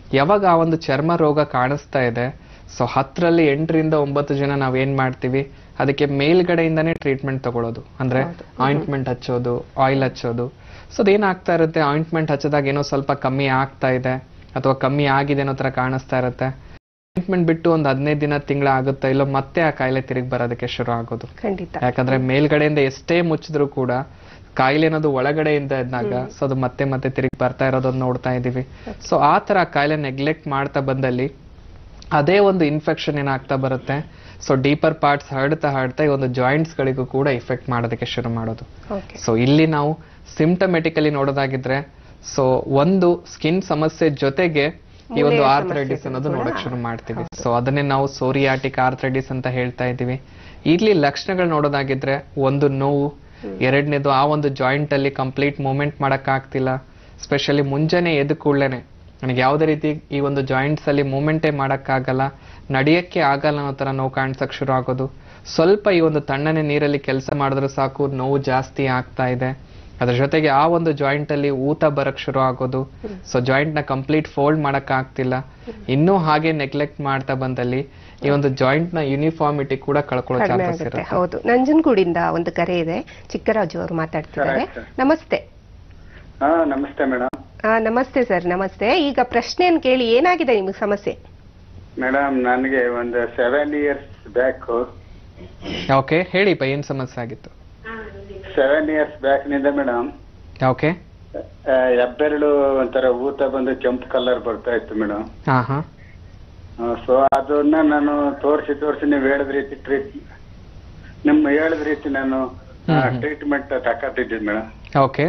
B: ಯಾವಾಗ ಆ ಒಂದು ಚರ್ಮ ರೋಗ ಕಾಣಿಸ್ತಾ ಇದೆ ಸೊ ಹತ್ತರಲ್ಲಿ ಎಂಟರಿಂದ ಒಂಬತ್ತು ಜನ ನಾವೇನ್ ಮಾಡ್ತೀವಿ ಅದಕ್ಕೆ ಮೇಲ್ಗಡೆಯಿಂದಾನೇ ಟ್ರೀಟ್ಮೆಂಟ್ ತಗೊಳ್ಳೋದು ಅಂದ್ರೆ ಆಯಿಂಟ್ಮೆಂಟ್ ಹಚ್ಚೋದು ಆಯಿಲ್ ಹಚ್ಚೋದು ಸೊ ಅದೇನಾಗ್ತಾ ಇರುತ್ತೆ ಆಯಿಂಟ್ಮೆಂಟ್ ಹಚ್ಚೋದಾಗ ಏನೋ ಸ್ವಲ್ಪ ಕಮ್ಮಿ ಆಗ್ತಾ ಇದೆ ಅಥವಾ ಕಮ್ಮಿ ಆಗಿದೆ ಅನ್ನೋ ತರ ಕಾಣಿಸ್ತಾ ಇರುತ್ತೆ ಆಯಿಂಟ್ಮೆಂಟ್ ಬಿಟ್ಟು ಒಂದು ಹದಿನೈದು ದಿನ ತಿಂಗಳ ಆಗುತ್ತಾ ಇಲ್ಲೋ ಮತ್ತೆ ಆ ಕಾಯಿಲೆ ತಿರುಗಿ ಬರೋದಕ್ಕೆ ಶುರು ಆಗೋದು
A: ಖಂಡಿತ
B: ಯಾಕಂದ್ರೆ ಮೇಲ್ಗಡೆಯಿಂದ ಎಷ್ಟೇ ಮುಚ್ಚಿದ್ರು ಕೂಡ ಕಾಯಿಲೆ ಅನ್ನೋದು ಒಳಗಡೆಯಿಂದ ಇದ್ದಾಗ ಸೊ ಅದು ಮತ್ತೆ ಮತ್ತೆ ತಿರುಗಿ ಬರ್ತಾ ಇರೋದನ್ನ ನೋಡ್ತಾ ಇದೀವಿ ಸೊ ಆ ತರ ಕಾಯಿಲೆ ನೆಗ್ಲೆಕ್ಟ್ ಮಾಡ್ತಾ ಬಂದಲ್ಲಿ ಅದೇ ಒಂದು ಇನ್ಫೆಕ್ಷನ್ ಏನಾಗ್ತಾ ಬರುತ್ತೆ ಸೊ ಡೀಪರ್ ಪಾರ್ಟ್ಸ್ ಹರಡ್ತಾ ಹರಡ್ತಾ ಈ ಒಂದು ಜಾಯಿಂಟ್ಸ್ ಗಳಿಗೂ ಕೂಡ ಇಫೆಕ್ಟ್ ಮಾಡೋದಕ್ಕೆ ಶುರು ಮಾಡೋದು
A: ಓಕೆ
B: ಸೊ ಇಲ್ಲಿ ನಾವು ಸಿಂಪ್ಟಮೆಟಿಕಲಿ ನೋಡೋದಾಗಿದ್ರೆ ಸೊ ಒಂದು ಸ್ಕಿನ್ ಸಮಸ್ಯೆ ಜೊತೆಗೆ ಈ ಒಂದು
A: ಮೂಳೆಯ
B: ಆರ್ಥರೈಟಿಸ್
A: ಸಮಸ್ಯೆ
B: ಅನ್ನೋದು
A: ಕೂಡ
B: ನೋಡಕ್ ಶುರು ಮಾಡ್ತೀವಿ ಸೊ ಅದನ್ನೇ ನಾವು ಸೋರಿಯಾಟಿಕ್ ಆರ್ಥರೈಟಿಸ್ ಅಂತ ಹೇಳ್ತಾ ಇದೀವಿ ಇಲ್ಲಿ ಲಕ್ಷಣಗಳು ನೋಡೋದಾಗಿದ್ರೆ ಒಂದು ನೋವು ಎರಡನೇದು ಆ ಒಂದು ಜಾಯಿಂಟ್ ಅಲ್ಲಿ ಕಂಪ್ಲೀಟ್ ಮೂವ್ಮೆಂಟ್ ಮಾಡಕ್ ಆಗ್ತಿಲ್ಲ ಸ್ಪೆಷಲಿ ಮುಂಜಾನೆ ಎದ್ದು ಕೂಡ್ಲೇನೆ ನನಗೆ ಯಾವುದೇ ರೀತಿ ಈ ಒಂದು ಜಾಯಿಂಟ್ಸ್ ಅಲ್ಲಿ ಮೂವ್ಮೆಂಟೇ ಆಗಲ್ಲ ನಡೆಯಕ್ಕೆ ಆಗಲ್ಲ ಅನ್ನೋ ತರ ನೋವು ಕಾಣಿಸಕ್ ಶುರು ಆಗೋದು ಸ್ವಲ್ಪ ಈ ಒಂದು ತಣ್ಣನೆ ನೀರಲ್ಲಿ ಕೆಲಸ ಮಾಡಿದ್ರೆ ಸಾಕು ನೋವು ಜಾಸ್ತಿ ಆಗ್ತಾ ಇದೆ ಅದ್ರ ಜೊತೆಗೆ ಆ ಒಂದು ಜಾಯಿಂಟ್ ಅಲ್ಲಿ ಊತ ಬರಕ್ ಶುರು ಆಗೋದು ಸೊ ಜಾಯಿಂಟ್ ನ ಕಂಪ್ಲೀಟ್ ಫೋಲ್ಡ್ ಮಾಡಕ್ ಆಗ್ತಿಲ್ಲ ಇನ್ನೂ ಹಾಗೆ ನೆಗ್ಲೆಕ್ಟ್ ಮಾಡ್ತಾ ಬಂದಲ್ಲಿ ಈ ಒಂದು ಜಾಯಿಂಟ್ ನ ಯೂನಿಫಾರ್ಮಿಟಿ ಕೂಡ ಕಳ್ಕೊಳ್ಳೋ
A: ಕಡಿಮೆ
B: ಚಾನ್ಸಸ್
A: ಆಗುತ್ತೆ
B: ಇರುತ್ತೆ
A: ಹೌದು ನಂಜನಗೂಡಿಂದ ಒಂದು ಕರೆ ಇದೆ ಚಿಕ್ಕರಾಜು ಅವರು ಮಾತಾಡ್ತಿದ್ದಾರೆ
F: Correct.
A: ನಮಸ್ತೆ
F: ಹಾ ನಮಸ್ತೆ ಮೇಡಮ್
A: ಆ, ನಮಸ್ತೆ ಸರ್ ನಮಸ್ತೆ ಈಗ ಪ್ರಶ್ನೆಯನ್ನು ಕೇಳಿ ಏನಾಗಿದೆ ನಿಮಗೆ ಸಮಸ್ಯೆ
F: ಮೇಡಮ್ ನನಗೆ ಒಂದು ಸೆವೆನ್ ಇಯರ್ಸ್ ಬ್ಯಾಕ್
B: ಓಕೆ ಹೇಳಿಪ್ಪ ಏನ್ ಸಮಸ್ಯೆ ಆಗಿತ್ತು
F: ಸೆವೆನ್ ಇಯರ್ಸ್ ಬ್ಯಾಕ್ ನಿಂದ ಮೇಡಮ್
B: ಓಕೆ
F: ಹೆಬ್ಬೆರಳು ಒಂಥರ ಊತ ಬಂದು ಕೆಂಪು ಕಲರ್ ಬರ್ತಾ ಇತ್ತು ಮೇಡಮ್
B: ಹಾ ಹಾ
F: ಸೊ ಅದನ್ನ ನಾನು ತೋರಿಸಿ ತೋರಿಸಿ ನೀವು ಹೇಳಿದ ರೀತಿ ಟ್ರೀಟ್ ನಿಮ್ಮ ಹೇಳಿದ ರೀತಿ ನಾನು
B: ಹ್ಮ್ ಹ್ಮ್.
F: ಟ್ರೀಟ್ಮೆಂಟ್ ತಕತ್ತಿದ್ದೆ ಮೇಡಮ್
B: ಓಕೆ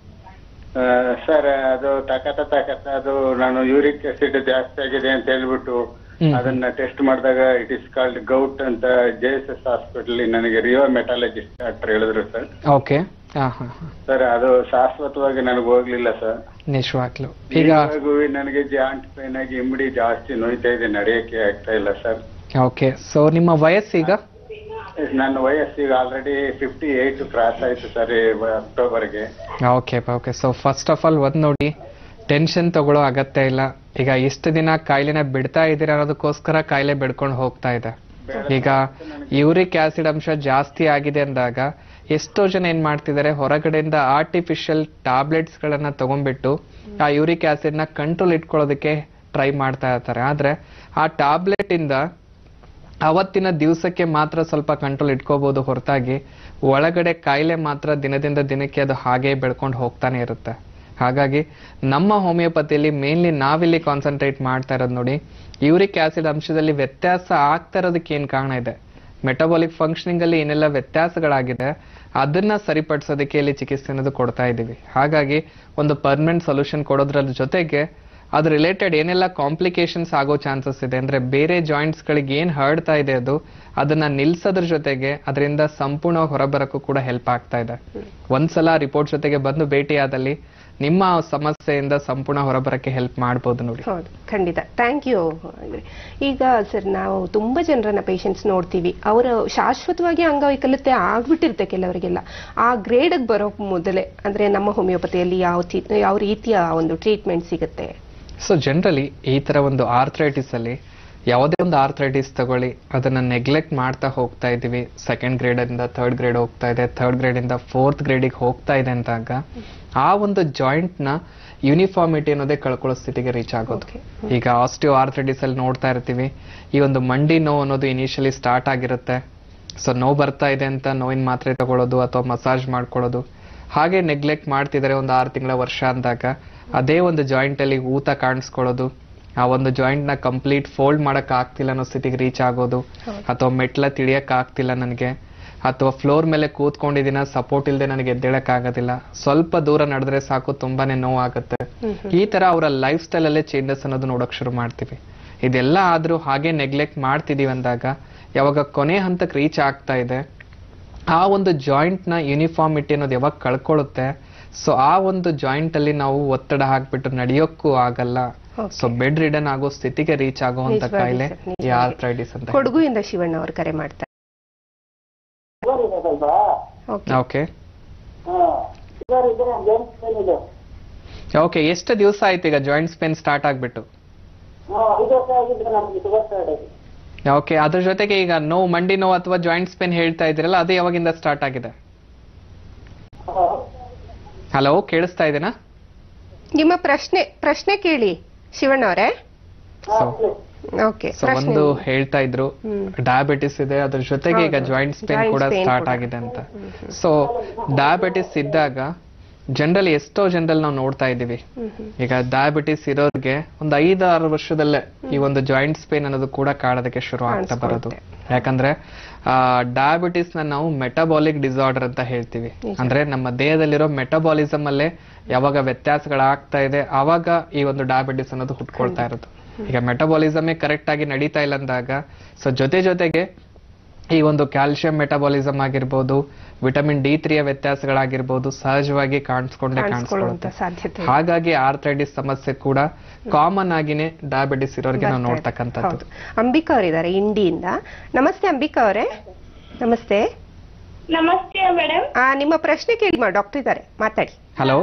F: ಸರ್ ಅದು ತಕತ ತಕತ ಅದು ನಾನು ಯೂರಿಕ್ ಆಸಿಡ್ ಜಾಸ್ತಿ ಆಗಿದೆ ಅಂತ ಹೇಳ್ಬಿಟ್ಟು
B: ಹ್ಮ್.
F: ಅದನ್ನ ಟೆಸ್ಟ್ ಮಾಡಿದಾಗ ಇಟ್ ಇಸ್ ಕಾಲ್ಡ್ ಗೌಟ್ ಅಂತ ಜೆ ಎಸ್ ಎಸ್ ಹಾಸ್ಪಿಟಲ್ ನನಗೆ ರಿಯೋ ಮೆಟಾಲಜಿಸ್ಟ್ ಡಾಕ್ಟರ್ ಹೇಳಿದ್ರು ಸರ್
B: ಓಕೆ ಹಾ ಹಾ ಹಾ
F: ಸರ್ ಅದು ಶಾಶ್ವತವಾಗಿ ನನಗೆ ಹೋಗ್ಲಿಲ್ಲ ಸರ್
B: ನಿಜವಾಗ್ಲು ಈಗ
F: ಇವಾಗೂ ನನಗೆ ಜಾಯಿಂಟ್ ಪೇನ್ ಆಗಿ ಇಮ್ಡಿ ಜಾಸ್ತಿ ನೋಯ್ತಾ ಇದೆ ನಡೆಯಕ್ಕೆ ಆಗ್ತಾ ಇಲ್ಲ ಸರ್
B: ಓಕೆ ಸೊ ನಿಮ್ಮ ವಯಸ್ಸೀಗ
F: ನನ್ನ ವಯಸ್ಸಿಗೆ ಆಲ್ರೆಡಿ ಫಿಫ್ಟಿ ಏಟ್ ಕ್ರಾಸ್ ಆಯ್ತು ಸರ್ ಅಕ್ಟೋಬರ್ಗೆ
B: okay okay so first of all ಒಂದ್ ನೋಡಿ ಟೆನ್ಷನ್ ತಗೊಳ್ಳೋ ಅಗತ್ಯ ಇಲ್ಲ ಈಗ ಇಷ್ಟು ದಿನ ಕಾಯಿಲೆನ ಬಿಡ್ತಾ ಇದ್ದೀರಾ ಅನ್ನೋದಕ್ಕೋಸ್ಕರ ಕಾಯಿಲೆ ಬೆಡ್ಕೊಂಡು ಹೋಗ್ತಾ ಇದೆ ಈಗ ಯೂರಿಕ್ ಆಸಿಡ್ ಅಂಶ ಜಾಸ್ತಿ ಆಗಿದೆ ಅಂದಾಗ ಎಷ್ಟೋ ಜನ ಏನ್ ಮಾಡ್ತಿದ್ದಾರೆ ಹೊರಗಡೆಯಿಂದ ಆರ್ಟಿಫಿಷಿಯಲ್ ಟ್ಯಾಬ್ಲೆಟ್ಸ್ ಗಳನ್ನ ತಗೊಂಡ್ಬಿಟ್ಟು ಆ ಯೂರಿಕ್ ಆಸಿಡ್ ನ ಕಂಟ್ರೋಲ್ ಇಟ್ಕೊಳ್ಳೋದಕ್ಕೆ ಟ್ರೈ ಮಾಡ್ತಾ ಇರ್ತಾರೆ ಆದ್ರೆ ಆ ಟ್ಯಾಬ್ಲೆಟ್ ಇಂದ ಅವತ್ತಿನ ದಿವಸಕ್ಕೆ ಮಾತ್ರ ಸ್ವಲ್ಪ ಕಂಟ್ರೋಲ್ ಇಟ್ಕೋಬಹುದು ಹೊರತಾಗಿ ಒಳಗಡೆ ಕಾಯಿಲೆ ಮಾತ್ರ ದಿನದಿಂದ ದಿನಕ್ಕೆ ಅದು ಹಾಗೆ ಬೆಳ್ಕೊಂಡು ಹೋಗ್ತಾನೆ ಇರುತ್ತೆ ಹಾಗಾಗಿ ನಮ್ಮ ಹೋಮಿಯೋಪತಿಯಲ್ಲಿ ಮೇನ್ಲಿ ನಾವಿಲ್ಲಿ ಕಾನ್ಸಂಟ್ರೇಟ್ ಮಾಡ್ತಾ ಇರೋದು ನೋಡಿ ಯೂರಿಕ್ ಆಸಿಡ್ ಅಂಶದಲ್ಲಿ ವ್ಯತ್ಯಾಸ ಆಗ್ತಾ ಇರೋದಕ್ಕೆ ಏನ್ ಕಾರಣ ಇದೆ ಮೆಟಬಾಲಿಕ್ ಫಂಕ್ಷನಿಂಗ್ ಅಲ್ಲಿ ಏನೆಲ್ಲ ವ್ಯತ್ಯಾಸಗಳಾಗಿದೆ ಅದನ್ನ ಸರಿಪಡಿಸೋದಕ್ಕೆ ಇಲ್ಲಿ ಚಿಕಿತ್ಸೆ ಅನ್ನೋದು ಕೊಡ್ತಾ ಇದ್ದೀವಿ ಹಾಗಾಗಿ ಒಂದು ಪರ್ಮನೆಂಟ್ ಸೊಲ್ಯೂಷನ್ ಕೊಡೋದ್ರ ಜೊತೆಗೆ ಅದು ರಿಲೇಟೆಡ್ ಏನೆಲ್ಲ ಕಾಂಪ್ಲಿಕೇಶನ್ಸ್ ಆಗೋ ಚಾನ್ಸಸ್ ಇದೆ ಅಂದ್ರೆ ಬೇರೆ ಜಾಯಿಂಟ್ಸ್ ಗಳಿಗೆ ಏನ್ ಹರಡ್ತಾ ಇದೆ ಅದು ಅದನ್ನ ನಿಲ್ಸೋದ್ರ ಜೊತೆಗೆ ಅದರಿಂದ ಸಂಪೂರ್ಣ ಹೊರಬರಕ್ಕೂ ಕೂಡ ಹೆಲ್ಪ್ ಆಗ್ತಾ ಇದೆ ಒಂದ್ಸಲ ರಿಪೋರ್ಟ್ ಜೊತೆಗೆ ಬಂದು ಭೇಟಿಯಾದಲ್ಲಿ ನಿಮ್ಮ ಸಮಸ್ಯೆಯಿಂದ ಸಂಪೂರ್ಣ ಹೊರಬರಕ್ಕೆ ಹೆಲ್ಪ್ ಮಾಡ್ಬೋದು ನೋಡಿ
A: ಹೌದು ಖಂಡಿತ ಥ್ಯಾಂಕ್ ಯು ಈಗ ಸರ್ ನಾವು ತುಂಬಾ ಜನರನ್ನ ಪೇಷಂಟ್ಸ್ ನೋಡ್ತೀವಿ ಅವರು ಶಾಶ್ವತವಾಗಿ ಅಂಗವೈಕಲ್ಯತೆ ಆಗ್ಬಿಟ್ಟಿರುತ್ತೆ ಕೆಲವರಿಗೆಲ್ಲ ಆ ಗ್ರೇಡ್ಗೆ ಬರೋ ಮೊದಲೇ ಅಂದ್ರೆ ನಮ್ಮ ಹೋಮಿಯೋಪತಿಯಲ್ಲಿ ಯಾವ ತಿ- ಯಾವ ರೀತಿಯ ಒಂದು ಟ್ರೀಟ್ಮೆಂಟ್ ಸಿಗುತ್ತೆ
B: ಸೊ ಜನರಲಿ ಈ ತರ ಒಂದು ಆರ್ಥರೈಟಿಸ್ ಅಲ್ಲಿ ಯಾವುದೇ ಒಂದು ಆರ್ಥರೈಟಿಸ್ ತಗೊಳ್ಳಿ ಅದನ್ನ ನೆಗ್ಲೆಕ್ಟ್ ಮಾಡ್ತಾ ಹೋಗ್ತಾ ಇದೀವಿ ಸೆಕೆಂಡ್ ಗ್ರೇಡ್ ಇಂದ ಥರ್ಡ್ ಗ್ರೇಡ್ ಹೋಗ್ತಾ ಇದೆ ಥರ್ಡ್ ಗ್ರೇಡ್ ಇಂದ ಫೋರ್ತ್ ಗ್ರೇಡಿಗೆ ಹೋಗ್ತಾ ಇದೆ ಅಂದಾಗ ಆ ಒಂದು ಜಾಯಿಂಟ್ ನ ಯೂನಿಫಾರ್ಮಿಟಿ ಅನ್ನೋದೇ ಕಳ್ಕೊಳ್ಳೋ ಸ್ಥಿತಿಗೆ ರೀಚ್ ಆಗೋದು
A: Okay.
B: ಈಗ ಆಸ್ಟಿಯೋ ಆರ್ಥರೈಟಿಸ್ ಅಲ್ಲಿ ನೋಡ್ತಾ ಇರ್ತೀವಿ ಈ ಒಂದು ಮಂಡಿ ನೋವು ಅನ್ನೋದು ಇನಿಷಿಯಲಿ ಸ್ಟಾರ್ಟ್ ಆಗಿರುತ್ತೆ ಸೊ ನೋವು ಬರ್ತಾ ಇದೆ ಅಂತ ನೋವಿನ ಮಾತ್ರೆ ತಗೊಳ್ಳೋದು ಅಥವಾ ಮಸಾಜ್ ಮಾಡ್ಕೊಳ್ಳೋದು ಹಾಗೆ ನೆಗ್ಲೆಕ್ಟ್ ಮಾಡ್ತಿದ್ದಾರೆ ಒಂದು ಆರು ತಿಂಗಳ ವರ್ಷ ಅಂದಾಗ ಅದೇ ಒಂದು ಜಾಯಿಂಟ್ ಅಲ್ಲಿ ಊತ ಕಾಣಿಸ್ಕೊಳ್ಳೋದು ಆ ಒಂದು ಜಾಯಿಂಟ್ ನ ಕಂಪ್ಲೀಟ್ ಫೋಲ್ಡ್ ಮಾಡಕ್ ಆಗ್ತಿಲ್ಲ ಅನ್ನೋ ಸ್ಥಿತಿಗೆ ರೀಚ್ ಆಗೋದು ಅಥವಾ ಮೆಟ್ಲ ತಿಳಿಯಕ್ ಆಗ್ತಿಲ್ಲ ನನಗೆ ಅಥವಾ ಫ್ಲೋರ್ ಮೇಲೆ ಕೂತ್ಕೊಂಡಿದ್ದೀನ ಸಪೋರ್ಟ್ ಇಲ್ಲದೆ ನನಗೆ ಎದ್ದೇಳಕ್ ಆಗೋದಿಲ್ಲ ಸ್ವಲ್ಪ ದೂರ ನಡೆದ್ರೆ ಸಾಕು ತುಂಬಾನೇ ನೋವು ಆಗುತ್ತೆ ಈ ತರ ಅವರ ಲೈಫ್ ಸ್ಟೈಲ್ ಅಲ್ಲೇ ಚೇಂಜಸ್ ಅನ್ನೋದು ನೋಡಕ್ ಶುರು ಮಾಡ್ತೀವಿ ಇದೆಲ್ಲ ಆದ್ರೂ ಹಾಗೆ ನೆಗ್ಲೆಕ್ಟ್ ಮಾಡ್ತಿದೀವಿ ಅಂದಾಗ ಯಾವಾಗ ಕೊನೆ ಹಂತಕ್ಕೆ ರೀಚ್ ಆಗ್ತಾ ಇದೆ ಆ ಒಂದು ಜಾಯಿಂಟ್ ನ ಯೂನಿಫಾರ್ಮಿಟಿ ಅನ್ನೋದು ಯಾವಾಗ ಕಳ್ಕೊಳ್ಳುತ್ತೆ ಸೊ ಆ ಒಂದು ಜಾಯಿಂಟ್ ಅಲ್ಲಿ ನಾವು ಒತ್ತಡ ಹಾಕ್ಬಿಟ್ಟು ನಡೆಯೋಕ್ಕೂ ಆಗಲ್ಲ
A: Okay.
B: ಸೊ ಬೆಡ್ ರಿಡನ್ ಆಗೋ ಸ್ಥಿತಿಗೆ ರೀಚ್ ಆಗುವಂತ
A: ನಿಜವಾಗಿ
B: ಕಾಯಿಲೆ
A: sir,
B: ಈ
A: ನಿಜವಾಗಿ.
B: ಆರ್ಥ್ರೈಟಿಸ್ ಅಂತ
A: ಕೊಡಗು ಇಂದ ಶಿವಣ್ಣ ಅವರು ಕರೆ ಮಾಡ್ತಾರೆ ಓಕೆ
B: ಓಕೆ ಓಕೆ ಎಷ್ಟು ದಿವಸ ಆಯ್ತು ಈಗ ಜಾಯಿಂಟ್ಸ್ ಪೇನ್ ಸ್ಟಾರ್ಟ್ ಆಗ್ಬಿಟ್ಟು
D: ಹಾ ಐದು ವರ್ಷ ಆಗಿದ್ರೆ ನಮ್ಗೆ ಶುಗರ್ ಸ್ಟಾರ್ಟ್ ಆಗಿದೆ
B: ಓಕೆ ಅದ್ರ ಜೊತೆಗೆ ಈಗ ನೋವು ಮಂಡಿ ನೋವು ಅಥವಾ ಜಾಯಿಂಟ್ಸ್ ಪೇನ್ ಹೇಳ್ತಾ ಇದ್ದೀರಲ್ಲ ಅದು ಯಾವಾಗಿಂದ ಸ್ಟಾರ್ಟ್ ಆಗಿದೆ ಹಲೋ ಕೇಳಿಸ್ತಾ ಇದೆನಾ
A: ನಿಮ್ಮ ಪ್ರಶ್ನೆ ಪ್ರಶ್ನೆ ಕೇಳಿ ಶಿವಣ್ಣ ಅವರೇ
B: ಸೊ
A: ಓಕೆ
B: ಸೊ ಒಂದು ಹೇಳ್ತಾ ಇದ್ರು
A: ಹ್ಮ್.
B: ಡಯಾಬಿಟಿಸ್ ಇದೆ ಅದ್ರ ಜೊತೆಗೆ ಈಗ
A: ಹೌದು.
B: ಜಾಯಿಂಟ್ಸ್ ಪೇನ್
A: Joints
B: ಕೂಡ
A: pain
B: ಸ್ಟಾರ್ಟ್
A: ಕೂಡ.
B: ಆಗಿದೆ ಅಂತ ಸೊ ಡಯಾಬಿಟಿಸ್ ಇದ್ದಾಗ ಜನರಲಿ ಎಷ್ಟೋ ಜನರಲ್ ನಾವು ನೋಡ್ತಾ ಇದ್ದೀವಿ ಈಗ ಡಯಾಬಿಟಿಸ್ ಇರೋರಿಗೆ ಒಂದು ಐದಾರು ವರ್ಷದಲ್ಲೇ ಈ ಒಂದು ಜಾಯಿಂಟ್ಸ್ ಪೇನ್ ಅನ್ನೋದು ಕೂಡ ಕಾಡೋದಕ್ಕೆ ಶುರು ಆಗ್ತಾ ಬರೋದು ಯಾಕಂದ್ರೆ ಡಯಾಬಿಟಿಸ್ ನ ನಾವು ಮೆಟಬಾಲಿಕ್ ಡಿಸಾರ್ಡರ್ ಅಂತ ಹೇಳ್ತೀವಿ ಅಂದ್ರೆ ನಮ್ಮ ದೇಹದಲ್ಲಿರೋ ಮೆಟಬಾಲಿಸಮ್ ಅಲ್ಲೇ ಯಾವಾಗ ವ್ಯತ್ಯಾಸಗಳಾಗ್ತಾ ಇದೆ ಆವಾಗ ಈ ಒಂದು ಡಯಾಬಿಟಿಸ್ ಅನ್ನೋದು ಹುಟ್ಕೊಳ್ತಾ ಇರೋದು ಈಗ ಮೆಟಬಾಲಿಸಮೇ ಕರೆಕ್ಟ್ ಆಗಿ ನಡೀತಾ ಇಲ್ಲ ಅಂದಾಗ ಸೊ ಜೊತೆ ಜೊತೆಗೆ ಈ ಒಂದು ಕ್ಯಾಲ್ಸಿಯಂ ಮೆಟಬಾಲಿಸಮ್ ಆಗಿರ್ಬೋದು ವಿಟಮಿನ್ ಡಿ ತ್ರೀಯ ವ್ಯತ್ಯಾಸಗಳಾಗಿರ್ಬೋದು ಸಹಜವಾಗಿ ಕಾಣಿಸ್ಕೊಂಡೇ
A: ಕಾಣಿಸ್ಕೊಳ್ಳುವಂತ
B: ಕಾಣಿಸ್ಕೊಳ್ಳುತ್ತೆ
A: ಸಾಧ್ಯತೆ ಇದೆ.
B: ಹಾಗಾಗಿ ಆರ್ಥ್ರೈಟಿಸ್ ಸಮಸ್ಯೆ ಕೂಡ ಕಾಮನ್ ಆಗಿನೇ ಡಯಾಬಿಟಿಸ್ ಇರೋರಿಗೆ ನಾವು
A: ಬರ್ತಾ ಇದೆ.
B: ನೋಡ್ತಕ್ಕಂಥದ್ದು
A: ಹೌದು ಅಂಬಿಕಾ ಅವರಿದ್ದಾರೆ ಇಂಡಿಯಿಂದ ನಮಸ್ತೆ ಅಂಬಿಕಾ ಅವರೇ ನಮಸ್ತೆ
G: ನಮಸ್ತೆ ಮೇಡಮ್
A: ಆ ನಿಮ್ಮ ಪ್ರಶ್ನೆ ಕೇಳಿ ಮಾ ಡಾಕ್ಟರ್ ಇದ್ದಾರೆ ಮಾತಾಡಿ
B: ಹಲೋ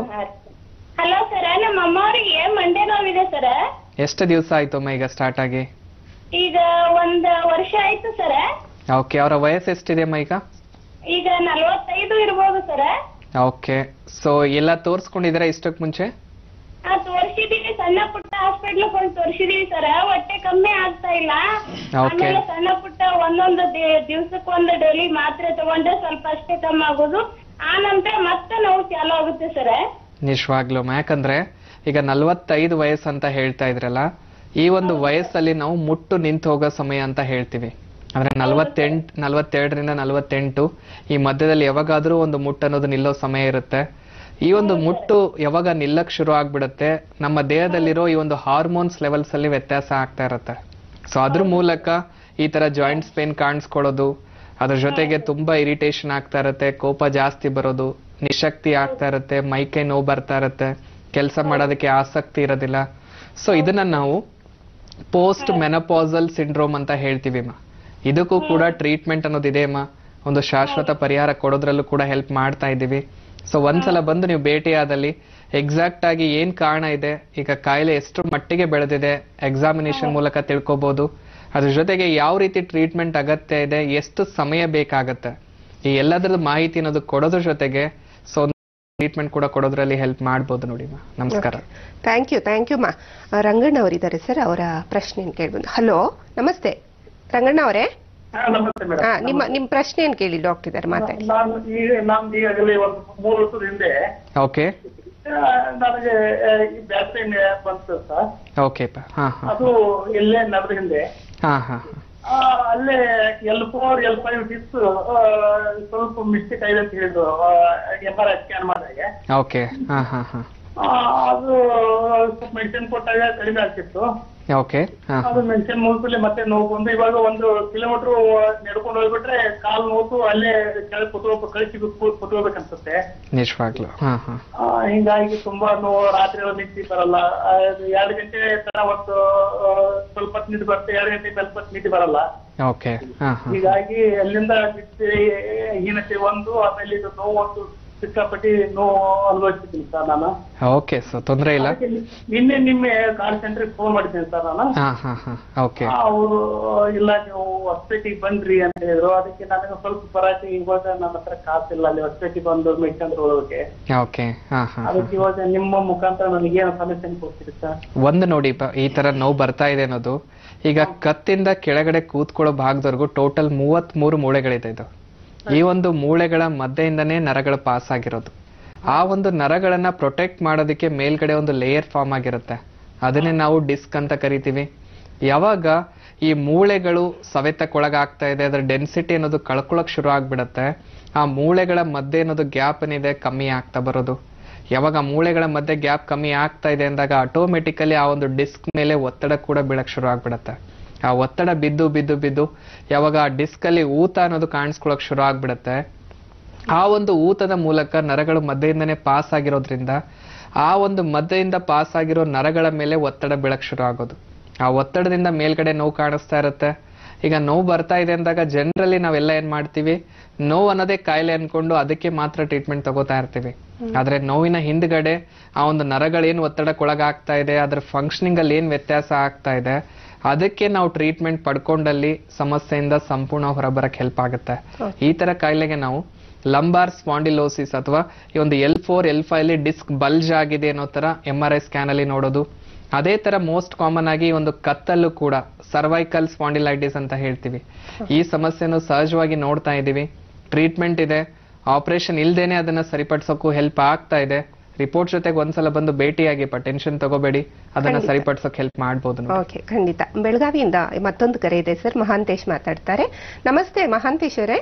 G: ಹಲೋ ಸರ್ ನಮ್ಮ ಅಮ್ಮವ್ರಿಗೆ ಮಂಡೆ ನೋವಿದೆ ಸರ್
B: ಎಷ್ಟು ದಿವಸ ಆಯ್ತು ಅಮ್ಮ ಈಗ ಸ್ಟಾರ್ಟ್ ಆಗಿ
G: ಈಗ ಒಂದ್ ವರ್ಷ ಆಯ್ತು ಸರ್
B: ಓಕೆ ಅವರ ವಯಸ್ಸು ಎಷ್ಟಿದೆ ಅಮ್ಮ ಈಗ
G: ಈಗ ನಲ್ವತ್ತೈದು ಇರ್ಬೋದು ಸರ್
B: ಓಕೆ ಸೊ ಎಲ್ಲ ತೋರಿಸ್ಕೊಂಡಿದ್ದೀರಾ ಇಷ್ಟಕ್ಕೆ ಮುಂಚೆ
G: ಆ ತೋರ್ಸಿದೀವಿ ಸಣ್ಣ ಪುಟ್ಟ ಹಾಸ್ಪಿಟ್ಲ್ ಕೊಂಡು ತೋರ್ಸಿದೀವಿ ಸರ್ ಹೊಟ್ಟೆ ಕಮ್ಮಿ ಆಗ್ತಾ ಇಲ್ಲ
B: Okay.
G: ಆಮೇಲೆ ಸಣ್ಣ ಪುಟ್ಟ ಒಂದೊಂದು ದಿವ್ಸಕ್ಕೆ ಒಂದು ಡೈಲಿ ಮಾತ್ರೆ ತಗೊಂಡ್ರೆ ಸ್ವಲ್ಪ ಅಷ್ಟೇ ಕಮ್ಮಿ ಆಗೋದು ಆ ನಂತರ ಮತ್ತೆ ನೋವು ಚಾಲು ಆಗುತ್ತೆ ಸರ್
B: ನಿಜವಾಗ್ಲೂ ಯಾಕಂದ್ರೆ ಈಗ ನಲವತ್ತೈದು ವಯಸ್ಸು ಅಂತ ಹೇಳ್ತಾ ಇದ್ರಲ್ಲ ಈ ಒಂದು ವಯಸ್ಸಲ್ಲಿ ನಾವು ಮುಟ್ಟು ನಿಂತು ಹೋಗೋ ಸಮಯ ಅಂತ ಹೇಳ್ತೀವಿ ಅಂದ್ರೆ ನಲವತ್ತೆಂಟು ನಲವತ್ತೆರಡರಿಂದ ನಲವತ್ತೆಂಟು ಈ ಮಧ್ಯದಲ್ಲಿ ಯಾವಾಗಾದ್ರೂ ಒಂದು ಮುಟ್ಟು ಅನ್ನೋದು ನಿಲ್ಲೋ ಸಮಯ ಇರುತ್ತೆ ಈ ಒಂದು ಮುಟ್ಟು ಯಾವಾಗ ನಿಲ್ಲಕ್ ಶುರು ಆಗ್ಬಿಡುತ್ತೆ ನಮ್ಮ ದೇಹದಲ್ಲಿರೋ ಈ ಒಂದು ಹಾರ್ಮೋನ್ಸ್ ಲೆವೆಲ್ಸ್ ಅಲ್ಲಿ ವ್ಯತ್ಯಾಸ ಆಗ್ತಾ ಇರುತ್ತೆ ಸೊ ಅದ್ರ ಮೂಲಕ ಈ ತರ ಜಾಯಿಂಟ್ಸ್ ಪೇನ್ ಕಾಣಿಸ್ಕೊಳ್ಳೋದು ಅದ್ರ ಜೊತೆಗೆ ತುಂಬಾ ಇರಿಟೇಷನ್ ಆಗ್ತಾ ಇರುತ್ತೆ ಕೋಪ ಜಾಸ್ತಿ ಬರೋದು ನಿಶಕ್ತಿ ಆಗ್ತಾ ಇರುತ್ತೆ ಮೈಕೈ ನೋವು ಬರ್ತಾ ಇರುತ್ತೆ ಕೆಲಸ ಮಾಡೋದಕ್ಕೆ ಆಸಕ್ತಿ ಇರೋದಿಲ್ಲ ಸೊ ಇದನ್ನ ನಾವು ಪೋಸ್ಟ್ ಮೆನಪಾಸಲ್ ಸಿಂಡ್ರೋಮ್ ಅಂತ ಹೇಳ್ತೀವಿ ಮಾ ಇದಕ್ಕೂ ಕೂಡ ಟ್ರೀಟ್ಮೆಂಟ್ ಅನ್ನೋದು ಇದೆ ಅಮ್ಮ ಒಂದು ಶಾಶ್ವತ ಪರಿಹಾರ ಕೊಡೋದ್ರಲ್ಲೂ ಕೂಡ ಹೆಲ್ಪ್ ಮಾಡ್ತಾ ಇದ್ದೀವಿ ಸೊ ಒಂದ್ಸಲ ಬಂದು ನೀವು ಭೇಟಿಯಾದಲ್ಲಿ ಎಕ್ಸಾಕ್ಟ್ ಆಗಿ ಏನ್ ಕಾರಣ ಇದೆ ಈಗ ಕಾಯಿಲೆ ಎಷ್ಟು ಮಟ್ಟಿಗೆ ಬೆಳೆದಿದೆ ಎಕ್ಸಾಮಿನೇಷನ್ ಮೂಲಕ ತಿಳ್ಕೊಬಹುದು ಅದ್ರ ಜೊತೆಗೆ ಯಾವ ರೀತಿ ಟ್ರೀಟ್ಮೆಂಟ್ ಅಗತ್ಯ ಇದೆ ಎಷ್ಟು ಸಮಯ ಬೇಕಾಗತ್ತೆ ಈ ಎಲ್ಲದರದ ಮಾಹಿತಿ ಅನ್ನೋದು ಕೊಡೋದ್ರ ಜೊತೆಗೆ ಸೊ ಟ್ರೀಟ್ಮೆಂಟ್ ಕೂಡ ಕೊಡೋದ್ರಲ್ಲಿ ಹೆಲ್ಪ್ ಮಾಡ್ಬೋದು ನೋಡಿ ಮಾ ನಮಸ್ಕಾರ
A: ಥ್ಯಾಂಕ್ ಯು ಥ್ಯಾಂಕ್ ಯು ಮಾ ಆ, ರಂಗಣ್ಣ ಅವರಿದ್ದಾರೆ ಸರ್ ಅವರ ಪ್ರಶ್ನೆಯನ್ನು ಕೇಳ್ಬೋದು ಹಲೋ ನಮಸ್ತೆ ರಂಗಣ್ಣ ಅವರೇ
C: ಹಾ, ನಮಸ್ತೆ ಮೇಡಮ್
A: ಆ, ನಿಮ್ಮ ನಿಮ್ಮ ಪ್ರಶ್ನೆಯನ್ನು ಕೇಳಿ ಡಾಕ್ಟರ್ ಇದ್ದಾರೆ ಮಾತಾಡಿ
C: ನಾನು ಈಗ ನಮ್ದು ಈಗಾಗಲೇ ಒಂದು ಮೂರು ವರ್ಷದ ಹಿಂದೆ
B: ಓಕೆ
C: ಆ, ನನಗೆ ಆ, ಈ ಬ್ಯಾಕ್ ಪೇನ್ ಬಂತು ಸರ್
B: ಓಕೆ ಹಾ ಹಾ
C: ಅದು ಇಲ್ಲೇ ನಡೆದ ಹಿಂದೆ
B: ಹಾ ಹಾ
C: ಆ, ಅಲ್ಲೇ L four L five disc ಸ್ವಲ್ಪ ಮಿಸ್ಟೇಕ್ ಆಗಿದೆ ಅಂತ ಹೇಳಿದ್ರು ಎಂ ಆರ್ ಐ ಸ್ಕ್ಯಾನ್ ಮಾಡಿದಾಗ
B: ಓಕೆ ಹಾ ಹಾ ಹಾ
C: ಆ, ಅದು ಸ್ವಲ್ಪ ಮೆಡಿಸಿನ್ ಕೊಟ್ಟಾಗ ಕಡಿಮೆ ಆಗ್ತಿತ್ತು
B: ಓಕೆ ಹಾ
C: ಅದು ಮೆಡಿಸಿನ್ ಮುಗಿಸ್ಲಿ ಮತ್ತೆ ನೋವು ಬಂದು ಇವಾಗ ಒಂದು ಕಿಲೋಮೀಟರ್ ನಡ್ಕೊಂಡು ಹೋಗ್ಬಿಟ್ರೆ ಕಾಲು ನೋವು ಅಲ್ಲೇ ಕೆಳಗೆ ಕುತ್ಕೋಬೇಕು ಕಳಿಸಿ ಕುತ್ಕೋಬೇಕನ್ಸುತ್ತೆ
B: ನಿಜವಾಗ್ಲು ಹಾ ಹಾ
C: ಆ, ಹಿಂಗಾಗಿ ತುಂಬಾ ನೋವು ರಾತ್ರಿ ಎಲ್ಲ ನಿದ್ದೆ ಬರಲ್ಲ ಆ, ಇದು ಎರಡು ಗಂಟೆ ತನ ಒಂದು ಆ, ಸ್ವಲ್ಪ ಹೊತ್ತು ನಿದ್ದೆ ಬರುತ್ತೆ ಎರಡು ಗಂಟೆ ಸ್ವಲ್ಪ ಹೊತ್ತು ನಿದ್ದೆ ಬರಲ್ಲ
B: ಓಕೆ ಹಾ ಹಾ
C: ಹೀಗಾಗಿ ಅಲ್ಲಿಂದ ನಿದ್ದೆ ಹೀನತೆ ಒಂದು ಆಮೇಲೆ ಇದು ನೋವು ಒಂದು ಸಿಕ್ಕಾಪಟ್ಟಿ ನೋವು ಅನುಭವಿಸ್ತಿದ್ದೀನಿ ಸರ್ ನಾನು
B: ಓಕೆ ಸೊ ತೊಂದರೆ ಇಲ್ಲ
C: ಅದಕ್ಕೆ ನಿನ್ನೆ ನಿಮ್ಮೆ ಕಾಲ್ ಸೆಂಟ್ರಿಗೆ ಫೋನ್ ಮಾಡಿದ್ದೀನಿ ಸರ್ ನಾನು
B: ಹಾ ಹಾ ಹಾ ಓಕೆ
C: ಅವರು ಇಲ್ಲ ನೀವು ಹೊಸಪೇಟೆಗೆ ಬನ್ರಿ ಅಂತ ಹೇಳಿದ್ರು ಅದಕ್ಕೆ ನನಗೆ ಸ್ವಲ್ಪ ಬರಾಟೆ ಇವಾಗ ನನ್ನ ಹತ್ರ ಕಾಸಿಲ್ಲ ಅಲ್ಲಿ ಹೊಸಪೇಟೆಗೆ ಬಂದು ಮೆಡಿಕಲ್ ಹೋಗೋಕೆ
B: ಓಕೆ ಹಾ ಹಾ
C: ಅದಕ್ಕೆ ಇವಾಗ ನಿಮ್ಮ ಮುಖಾಂತರ ನನಗೆ ಏನು ಸೊಲ್ಯೂಷನ್ ಕೊಡ್ತೀರಿ ಸರ್
B: ಒಂದು ನೋಡಿ ಪ- ಈ ತರ ನೋವು ಬರ್ತಾ ಇದೆ ಅನ್ನೋದು ಈಗ ಕತ್ತಿಂದ ಕೆಳಗಡೆ ಕೂತ್ಕೊಳ್ಳೋ ಭಾಗದವರೆಗೂ ಟೋಟಲ್ ಮೂವತ್ತ್ ಮೂರು ಮೂಳೆಗಳಿದೆ ಇದು ಈ ಒಂದು ಮೂಳೆಗಳ ಮಧ್ಯೆಯಿಂದನೇ ನರಗಳು ಪಾಸ್ ಆಗಿರೋದು ಆ ಒಂದು ನರಗಳನ್ನ ಪ್ರೊಟೆಕ್ಟ್ ಮಾಡೋದಕ್ಕೆ ಮೇಲ್ಗಡೆ ಒಂದು ಲೇಯರ್ ಫಾರ್ಮ್ ಆಗಿರುತ್ತೆ ಅದನ್ನೇ ನಾವು ಡಿಸ್ಕ್ ಅಂತ ಕರಿತೀವಿ ಯಾವಾಗ ಈ ಮೂಳೆಗಳು ಸವೆತಕ್ಕೊಳಗಾಗ್ತಾ ಇದೆ ಅದರ ಡೆನ್ಸಿಟಿ ಅನ್ನೋದು ಕಳ್ಕೊಳಕ್ ಶುರು ಆಗ್ಬಿಡತ್ತೆ ಆ ಮೂಳೆಗಳ ಮಧ್ಯೆ ಅನ್ನೋದು ಗ್ಯಾಪ್ ಏನಿದೆ ಕಮ್ಮಿ ಆಗ್ತಾ ಬರೋದು ಯಾವಾಗ ಆ ಮೂಳೆಗಳ ಮಧ್ಯೆ ಗ್ಯಾಪ್ ಕಮ್ಮಿ ಆಗ್ತಾ ಇದೆ ಅಂದಾಗ ಆಟೋಮೆಟಿಕಲಿ ಆ ಒಂದು ಡಿಸ್ಕ್ ಮೇಲೆ ಒತ್ತಡ ಕೂಡ ಬೀಳಕ್ ಶುರು ಆಗ್ಬಿಡತ್ತೆ ಆ ಒತ್ತಡ ಬಿದ್ದು ಬಿದ್ದು ಬಿದ್ದು ಯಾವಾಗ ಆ ಡಿಸ್ಕ್ ಅಲ್ಲಿ ಊತ ಅನ್ನೋದು ಕಾಣಿಸ್ಕೊಳಕ್ ಶುರು ಆಗ್ಬಿಡತ್ತೆ ಆ ಒಂದು ಊತದ ಮೂಲಕ ನರಗಳು ಮಧ್ಯೆಯಿಂದನೇ ಪಾಸ್ ಆಗಿರೋದ್ರಿಂದ ಆ ಒಂದು ಮಧ್ಯೆಯಿಂದ ಪಾಸ್ ಆಗಿರೋ ನರಗಳ ಮೇಲೆ ಒತ್ತಡ ಬೀಳಕ್ ಶುರು ಆಗೋದು ಆ ಒತ್ತಡದಿಂದ ಮೇಲ್ಗಡೆ ನೋವು ಕಾಣಿಸ್ತಾ ಇರುತ್ತೆ ಈಗ ನೋವು ಬರ್ತಾ ಇದೆ ಅಂದಾಗ ಜನರಲಿ ನಾವೆಲ್ಲ ಏನ್ ಮಾಡ್ತೀವಿ ನೋವು ಅನ್ನೋದೇ ಕಾಯಿಲೆ ಅನ್ಕೊಂಡು ಅದಕ್ಕೆ ಮಾತ್ರ ಟ್ರೀಟ್ಮೆಂಟ್ ತಗೋತಾ ಇರ್ತೀವಿ ಆದ್ರೆ ನೋವಿನ ಹಿಂದ್ಗಡೆ ಆ ಒಂದು ನರಗಳೇನ್ ಒತ್ತಡಕ್ಕೊಳಗಾಗ್ತಾ ಇದೆ ಅದ್ರ ಫಂಕ್ಷನಿಂಗ್ ಅಲ್ಲಿ ಏನ್ ವ್ಯತ್ಯಾಸ ಆಗ್ತಾ ಇದೆ ಅದಕ್ಕೆ ನಾವು ಟ್ರೀಟ್ಮೆಂಟ್ ಪಡ್ಕೊಂಡಲ್ಲಿ ಸಮಸ್ಯೆಯಿಂದ ಸಂಪೂರ್ಣ ಹೊರಬರಕ್ ಹೆಲ್ಪ್ ಆಗುತ್ತೆ ಈ ತರ ಕಾಯಿಲೆಗೆ ನಾವು ಲಂಬಾರ್ ಸ್ಪಾಂಡಿಲೋಸಿಸ್ ಅಥವಾ ಈ ಒಂದು L four L five disc bulge ಆಗಿದೆ ಅನ್ನೋ ತರ ಎಂ ಆರ್ ಐ ಸ್ಕ್ಯಾನ್ ಅಲ್ಲಿ ನೋಡೋದು ಅದೇ ತರ ಮೋಸ್ಟ್ ಕಾಮನ್ ಆಗಿ ಒಂದು ಕತ್ತಲ್ಲೂ ಕೂಡ ಸರ್ವೈಕಲ್ ಸ್ಪಾಂಡಿಲೈಟಿಸ್ ಅಂತ ಹೇಳ್ತೀವಿ ಈ ಸಮಸ್ಯೆಯನ್ನು ಸಹಜವಾಗಿ ನೋಡ್ತಾ ಇದ್ದೀವಿ ಟ್ರೀಟ್ಮೆಂಟ್ ಇದೆ ಆಪರೇಷನ್ ಇಲ್ದೇನೆ ಅದನ್ನ ಸರಿಪಡಿಸೋಕ್ಕೂ ಹೆಲ್ಪ್ ಆಗ್ತಾ ಇದೆ ರಿಪೋರ್ಟ್ ಜೊತೆಗೆ ಒಂದ್ಸಲ ಬಂದು ಭೇಟಿಯಾಗಿಪ್ಪ ಟೆನ್ಷನ್ ತಗೋಬೇಡಿ ಅದನ್ನ
A: ಖಂಡಿತ.
B: ಸರಿಪಡಿಸೋಕೆ ಹೆಲ್ಪ್ ಮಾಡ್ಬೋದು ನೋಡಿ.
A: ಓಕೆ ಖಂಡಿತ ಬೆಳಗಾವಿಯಿಂದ ಮತ್ತೊಂದು ಕರೆ ಇದೆ ಸರ್ ಮಹಾಂತೇಶ್ ಮಾತಾಡ್ತಾರೆ ನಮಸ್ತೆ ಮಹಾಂತೇಶ್ ಅವರೇ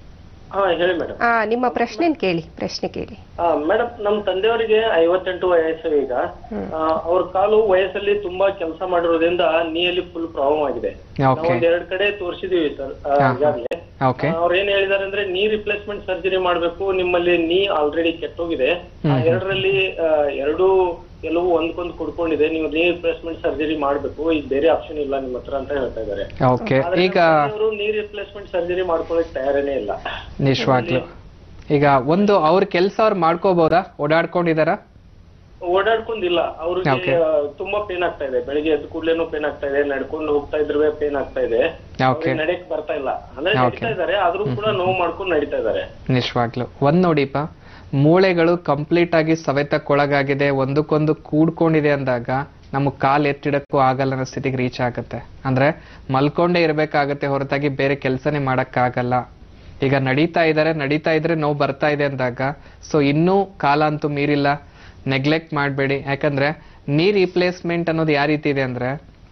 H: ಹಾ ಹೇಳಿ ಮೇಡಮ್
A: ಆ, ನಿಮ್ಮ ಪ್ರಶ್ನೆ ಕೇಳಿ ಪ್ರಶ್ನೆ ಕೇಳಿ
H: ಮೇಡಮ್ ನಮ್ ತಂದೆಯವರಿಗೆ ಐವತ್ತೆಂಟು ವಯಸ್ಸು ಈಗ ಆ, ಅವ್ರ ಕಾಲು ವಯಸ್ಸಲ್ಲಿ ತುಂಬಾ ಕೆಲಸ ಮಾಡಿರೋದ್ರಿಂದ ನೀಯಲ್ಲಿ ಫುಲ್ ಪ್ರಾಬ್ಲಮ್ ಆಗಿದೆ ನಾವು
B: ಓಕೆ
H: ಒಂದ್ ಎರಡ್ ಕಡೆ ತೋರಿಸಿದೀವಿ ಸರ್
B: ಹಾ.
H: ಈಗಾಗಲೇ
B: ಓಕೆ
H: ಅವ್ರು ಏನ್ ಹೇಳಿದಾರೆ ಅಂದ್ರೆ ನೀ ರಿಪ್ಲೇಸ್ಮೆಂಟ್ ಸರ್ಜರಿ ಮಾಡ್ಬೇಕು ನಿಮ್ಮಲ್ಲಿ ನೀ ಆಲ್ರೆಡಿ ಕೆಟ್ಟೋಗಿದೆ ಆ ಎರಡರಲ್ಲಿ ಆ, ಎರಡು ಕೆಲವು ಒಂದ್ಕೊಂದ್ ಕುಡ್ಕೊಂಡಿದೆ ನೀವು ನೀ ರಿಪ್ಲೇಸ್ಮೆಂಟ್ ಸರ್ಜರಿ ಮಾಡ್ಬೇಕು ಈಗ ಬೇರೆ ಆಪ್ಷನ್ ಇಲ್ಲ ನಿಮ್ಮ ಹತ್ರ ಅಂತ ಹೇಳ್ತಾ ಇದಾರೆ
B: ಓಕೆ ಈಗ
H: ಅವರು ನೀ ರಿಪ್ಲೇಸ್ಮೆಂಟ್ ಸರ್ಜರಿ ಮಾಡ್ಕೊಳಕ್ ತಯಾರೇನೇ ಇಲ್ಲ
B: ನಿಶ್ವಾಗ್ಲು ಈಗ ಒಂದು ಅವ್ರ ಕೆಲಸ ಅವ್ರು ಮಾಡ್ಕೋಬಹುದಾ ಓಡಾಡ್ಕೊಂಡಿದಾರ
H: ಓಡಾಡ್ಕೊಂಡಿಲ್ಲ ಅವ್ರಿಗೆ
B: Okay.
H: ಆ, ತುಂಬಾ ಪೇನ್ ಆಗ್ತಾ ಇದೆ ಬೆಳಿಗ್ಗೆ ಎದ್ದ ಕೂಡ್ಲೇನು ಪೇನ್ ಆಗ್ತಾ ಇದೆ ನಡ್ಕೊಂಡು ಹೋಗ್ತಾ ಇದ್ರೆ ಪೇನ್ ಆಗ್ತಾ ಇದೆ
B: ಓಕೆ
H: ಅವ್ರಿಗೆ ನಡ್ಯಕ್ ಬರ್ತಾ ಇಲ್ಲ ಅಂದ್ರೆ
B: Okay.
H: ನಡೀತಾ ಇದಾರೆ ಆದ್ರೂ ಕೂಡ ನೋವು ಮಾಡ್ಕೊಂಡು ನಡೀತಾ ಇದಾರೆ
B: ನಿಶ್ವಾಗ್ಲು ಒಂದ್ ನೋಡಿಪ್ಪ ಮೂಳೆಗಳು ಕಂಪ್ಲೀಟ್ ಆಗಿ ಸವೆತಕ್ಕೊಳಗಾಗಿದೆ ಒಂದಕ್ಕೊಂದು ಕೂಡ್ಕೊಂಡಿದೆ ಅಂದಾಗ ನಮಗೆ ಕಾಲ್ ಎತ್ತಿಡಕ್ಕೂ ಆಗಲ್ಲ ಅನ್ನೋ ಸ್ಥಿತಿಗೆ ರೀಚ್ ಆಗುತ್ತೆ ಅಂದ್ರೆ ಮಲ್ಕೊಂಡೇ ಇರ್ಬೇಕಾಗತ್ತೆ ಹೊರತಾಗಿ ಬೇರೆ ಕೆಲಸನೇ ಮಾಡಕ್ಕಾಗಲ್ಲ ಈಗ ನಡೀತಾ ಇದ್ದಾರೆ ನಡೀತಾ ಇದ್ರೆ ನೋವು ಬರ್ತಾ ಇದೆ ಅಂದಾಗ ಸೊ ಇನ್ನೂ ಕಾಲ ಅಂತೂ ಮೀರಿಲ್ಲ ನೆಗ್ಲೆಕ್ಟ್ ಮಾಡಬೇಡಿ ಯಾಕಂದ್ರೆ ನೀ ರಿಪ್ಲೇಸ್ಮೆಂಟ್ ಅನ್ನೋದು ಯಾವ ರೀತಿ ಇದೆ ಅಂದ್ರೆ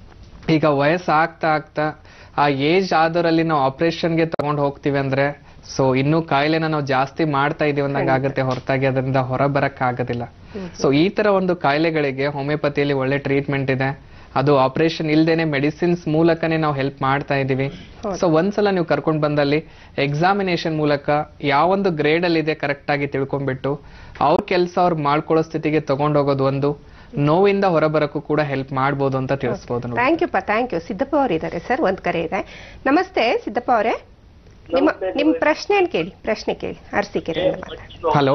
B: ಈಗ ವಯಸ್ಸು ಆಗ್ತಾ ಆಗ್ತಾ ಆ ಏಜ್ ಆದರಲ್ಲಿ ನಾವು ಆಪರೇಷನ್ಗೆ ತಗೊಂಡು ಹೋಗ್ತೀವಿ ಅಂದ್ರೆ ಸೊ ಇನ್ನೂ ಕಾಯಿಲೆನ ನಾವು ಜಾಸ್ತಿ ಮಾಡ್ತಾ ಇದೀವಿ ಅಂದಂಗೆ ಆಗುತ್ತೆ ಹೊರತಾಗಿ ಅದರಿಂದ ಹೊರ ಬರಕ್ ಆಗೋದಿಲ್ಲ ಸೊ ಈ ತರ ಒಂದು ಕಾಯಿಲೆಗಳಿಗೆ ಹೋಮಿಯೋಪತಿಯಲ್ಲಿ ಒಳ್ಳೆ ಟ್ರೀಟ್ಮೆಂಟ್ ಇದೆ ಅದು ಆಪರೇಷನ್ ಇಲ್ದೇನೆ ಮೆಡಿಸಿನ್ಸ್ ಮೂಲಕನೇ ನಾವು ಹೆಲ್ಪ್ ಮಾಡ್ತಾ ಇದೀವಿ ಸೊ ಒಂದ್ಸಲ ನೀವು ಕರ್ಕೊಂಡು ಬಂದಲ್ಲಿ ಎಕ್ಸಾಮಿನೇಷನ್ ಮೂಲಕ ಯಾವೊಂದು ಗ್ರೇಡ್ ಅಲ್ಲಿ ಇದೆ ಕರೆಕ್ಟ್ ಆಗಿ ತಿಳ್ಕೊಂಡ್ಬಿಟ್ಟು ಅವ್ರ ಕೆಲಸ ಅವ್ರು ಮಾಡ್ಕೊಳ್ಳೋ ಸ್ಥಿತಿಗೆ ತಗೊಂಡೋಗೋದು ಒಂದು ನೋವಿಂದ ಹೊರಬರಕ್ಕೂ ಕೂಡ ಹೆಲ್ಪ್ ಮಾಡ್ಬೋದು ಅಂತ ತಿಳಿಸ್ಬೋದು ನೋಡಿ.
A: ಥ್ಯಾಂಕ್ ಯು ಪಾ ಥ್ಯಾಂಕ್ ಯು ಸಿದ್ದಪ್ಪ ಅವರಿದ್ದಾರೆ ಸರ್ ಒಂದ್ ಕರೆ ಇದೆ ನಮಸ್ತೆ ಸಿದ್ದಪ್ಪ ಅವರೇ ನಿಮ್ಮ ನಿಮ್ಮ ಪ್ರಶ್ನೆ ಕೇಳಿ ಪ್ರಶ್ನೆ ಕೇಳಿ ಅರಸೀಕೆರೆಯಿಂದ ಮಾತಾಡಿ
B: ಹಲೋ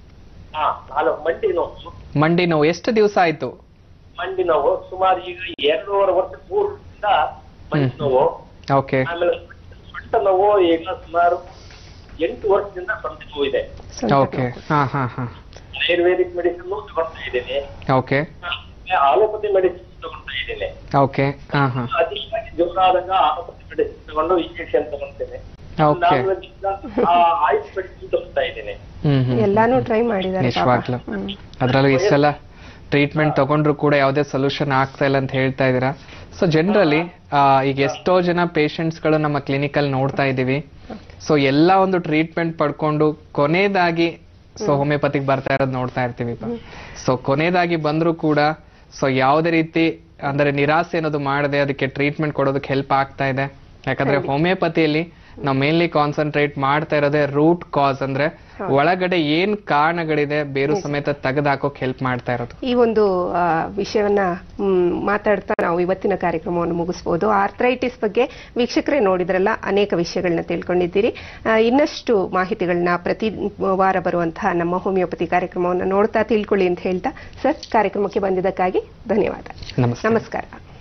H: ಹಾ ಹಲೋ ಮಂಡಿ ನೋವು
B: ಮಂಡಿ ನೋವು ಎಷ್ಟು ದಿವಸ ಆಯ್ತು
H: ಮಂಡಿ ನೋವು ಸುಮಾರು ಈಗ ಎರಡೂವರೆ ವರ್ಷ ಪೂರ್ವದಿಂದ ಮಂಡಿ ನೋವು
B: ಓಕೆ
H: ಆಮೇಲೆ ಸೊಂಟ ನೋವು ಈಗ ಸುಮಾರು ಎಂಟು ವರ್ಷದಿಂದ ಸೊಂಟ ನೋವು ಇದೆ
B: ಓಕೆ ಹಾ ಹಾ ಹಾ
H: ಆಯುರ್ವೇದಿಕ್ ಮೆಡಿಸಿನ್ ತಗೊಳ್ತಾ ಇದ್ದೇನೆ
B: ಓಕೆ
H: ಆಲೋಪತಿ ಮೆಡಿಸಿನ್ ತಗೊಳ್ತಾ ಇದ್ದೇನೆ
B: ಓಕೆ ಹಾ ಹಾ
H: ಅತಿಯಾಗಿ ಜ್ವರ ಆದಾಗ ಆಲೋಪತಿ ಮೆಡಿಸಿನ್ ತಗೊಂಡು ಇಂಜೆಕ್ಷನ್ ತಗೊಳ್ತೇನೆ
B: ಓಕೆ
H: ಆಯುಷ್ ಮೆಡಿಸಿನ್ ತಗೊಳ್ತಾ ಇದ್ದೇನೆ
B: ಹ್ಮ್ ಹ್ಮ್
A: ಎಲ್ಲಾನು ಟ್ರೈ ಮಾಡಿದ್ದಾರೆ ಪಾಪ.
B: ನಿಜವಾಗ್ಲು
A: ಹ್ಮ್.
B: ಅದ್ರಲ್ಲೂ ಇಷ್ಟೆಲ್ಲ ಟ್ರೀಟ್ಮೆಂಟ್ ತಗೊಂಡ್ರು ಕೂಡ ಯಾವುದೇ ಸೊಲ್ಯೂಷನ್ ಆಗ್ತಾ ಇಲ್ಲ ಅಂತ ಹೇಳ್ತಾ ಇದ್ದೀರಾ ಸೊ ಜನರಲಿ ಈಗ ಎಷ್ಟೋ ಜನ patients ಗಳು ನಮ್ಮ ಕ್ಲಿನಿಕಲ್ ನೋಡ್ತಾ ಇದ್ದೀವಿ ಸೊ ಎಲ್ಲ ಒಂದು ಟ್ರೀಟ್ಮೆಂಟ್ ಪಡ್ಕೊಂಡು ಕೊನೆಯದಾಗಿ ಸೊ ಹೋಮಿಯೋಪತಿಗೆ ಬರ್ತಾ ಇರೋದು ನೋಡ್ತಾ ಇರ್ತೀವಿ ಸೊ ಕೊನೆಯದಾಗಿ ಬಂದ್ರು ಕೂಡ ಸೊ ಯಾವುದೇ ರೀತಿ ಅಂದ್ರೆ ನಿರಾಸೆ ಅನ್ನೋದು ಮಾಡದೆ ಅದಕ್ಕೆ ಟ್ರೀಟ್ಮೆಂಟ್ ಕೊಡೋದಕ್ಕೆ ಹೆಲ್ಪ್ ಆಗ್ತಾ ಇದೆ ಯಾಕಂದ್ರೆ ಹೋಮಿಯೋಪತಿಯಲ್ಲಿ ನಾವು ಮೇನ್ಲಿ ಕಾನ್ಸಂಟ್ರೇಟ್ ಮಾಡ್ತಾ ಇರೋದೇ ರೂಟ್ ಕಾಸ್ ಅಂದ್ರೆ ಒಳಗಡೆ ಏನ್ ಕಾರಣಗಳಿದೆ ಬೇರು ಸಮೇತ ತೆಗೆದಾಕೋಕ್ ಹೆಲ್ಪ್ ಮಾಡ್ತಾ ಇರೋದು
A: ಈ ಒಂದು ಆ, ವಿಷಯವನ್ನ ಮ್, ಮಾತಾಡ್ತಾ ನಾವು ಇವತ್ತಿನ ಕಾರ್ಯಕ್ರಮವನ್ನು ಮುಗಿಸ್ಬೋದು ಆರ್ಥರೈಟಿಸ್ ಬಗ್ಗೆ ವೀಕ್ಷಕರೇ ನೋಡಿದ್ರಲ್ಲ ಅನೇಕ ವಿಷಯಗಳನ್ನ ತಿಳ್ಕೊಂಡಿದ್ದೀರಿ ಆ, ಇನ್ನಷ್ಟು ಮಾಹಿತಿಗಳನ್ನ ಪ್ರತಿ ವಾರ ಬರುವಂತಹ ನಮ್ಮ ಹೋಮಿಯೋಪತಿ ಕಾರ್ಯಕ್ರಮವನ್ನು ನೋಡ್ತಾ ತಿಳ್ಕೊಳ್ಳಿ ಅಂತ ಹೇಳ್ತಾ ಸರ್ ಕಾರ್ಯಕ್ರಮಕ್ಕೆ ಬಂದಿದ್ದಕ್ಕಾಗಿ ಧನ್ಯವಾದ
B: ನಮಸ್ತೆ
A: ನಮಸ್ಕಾರ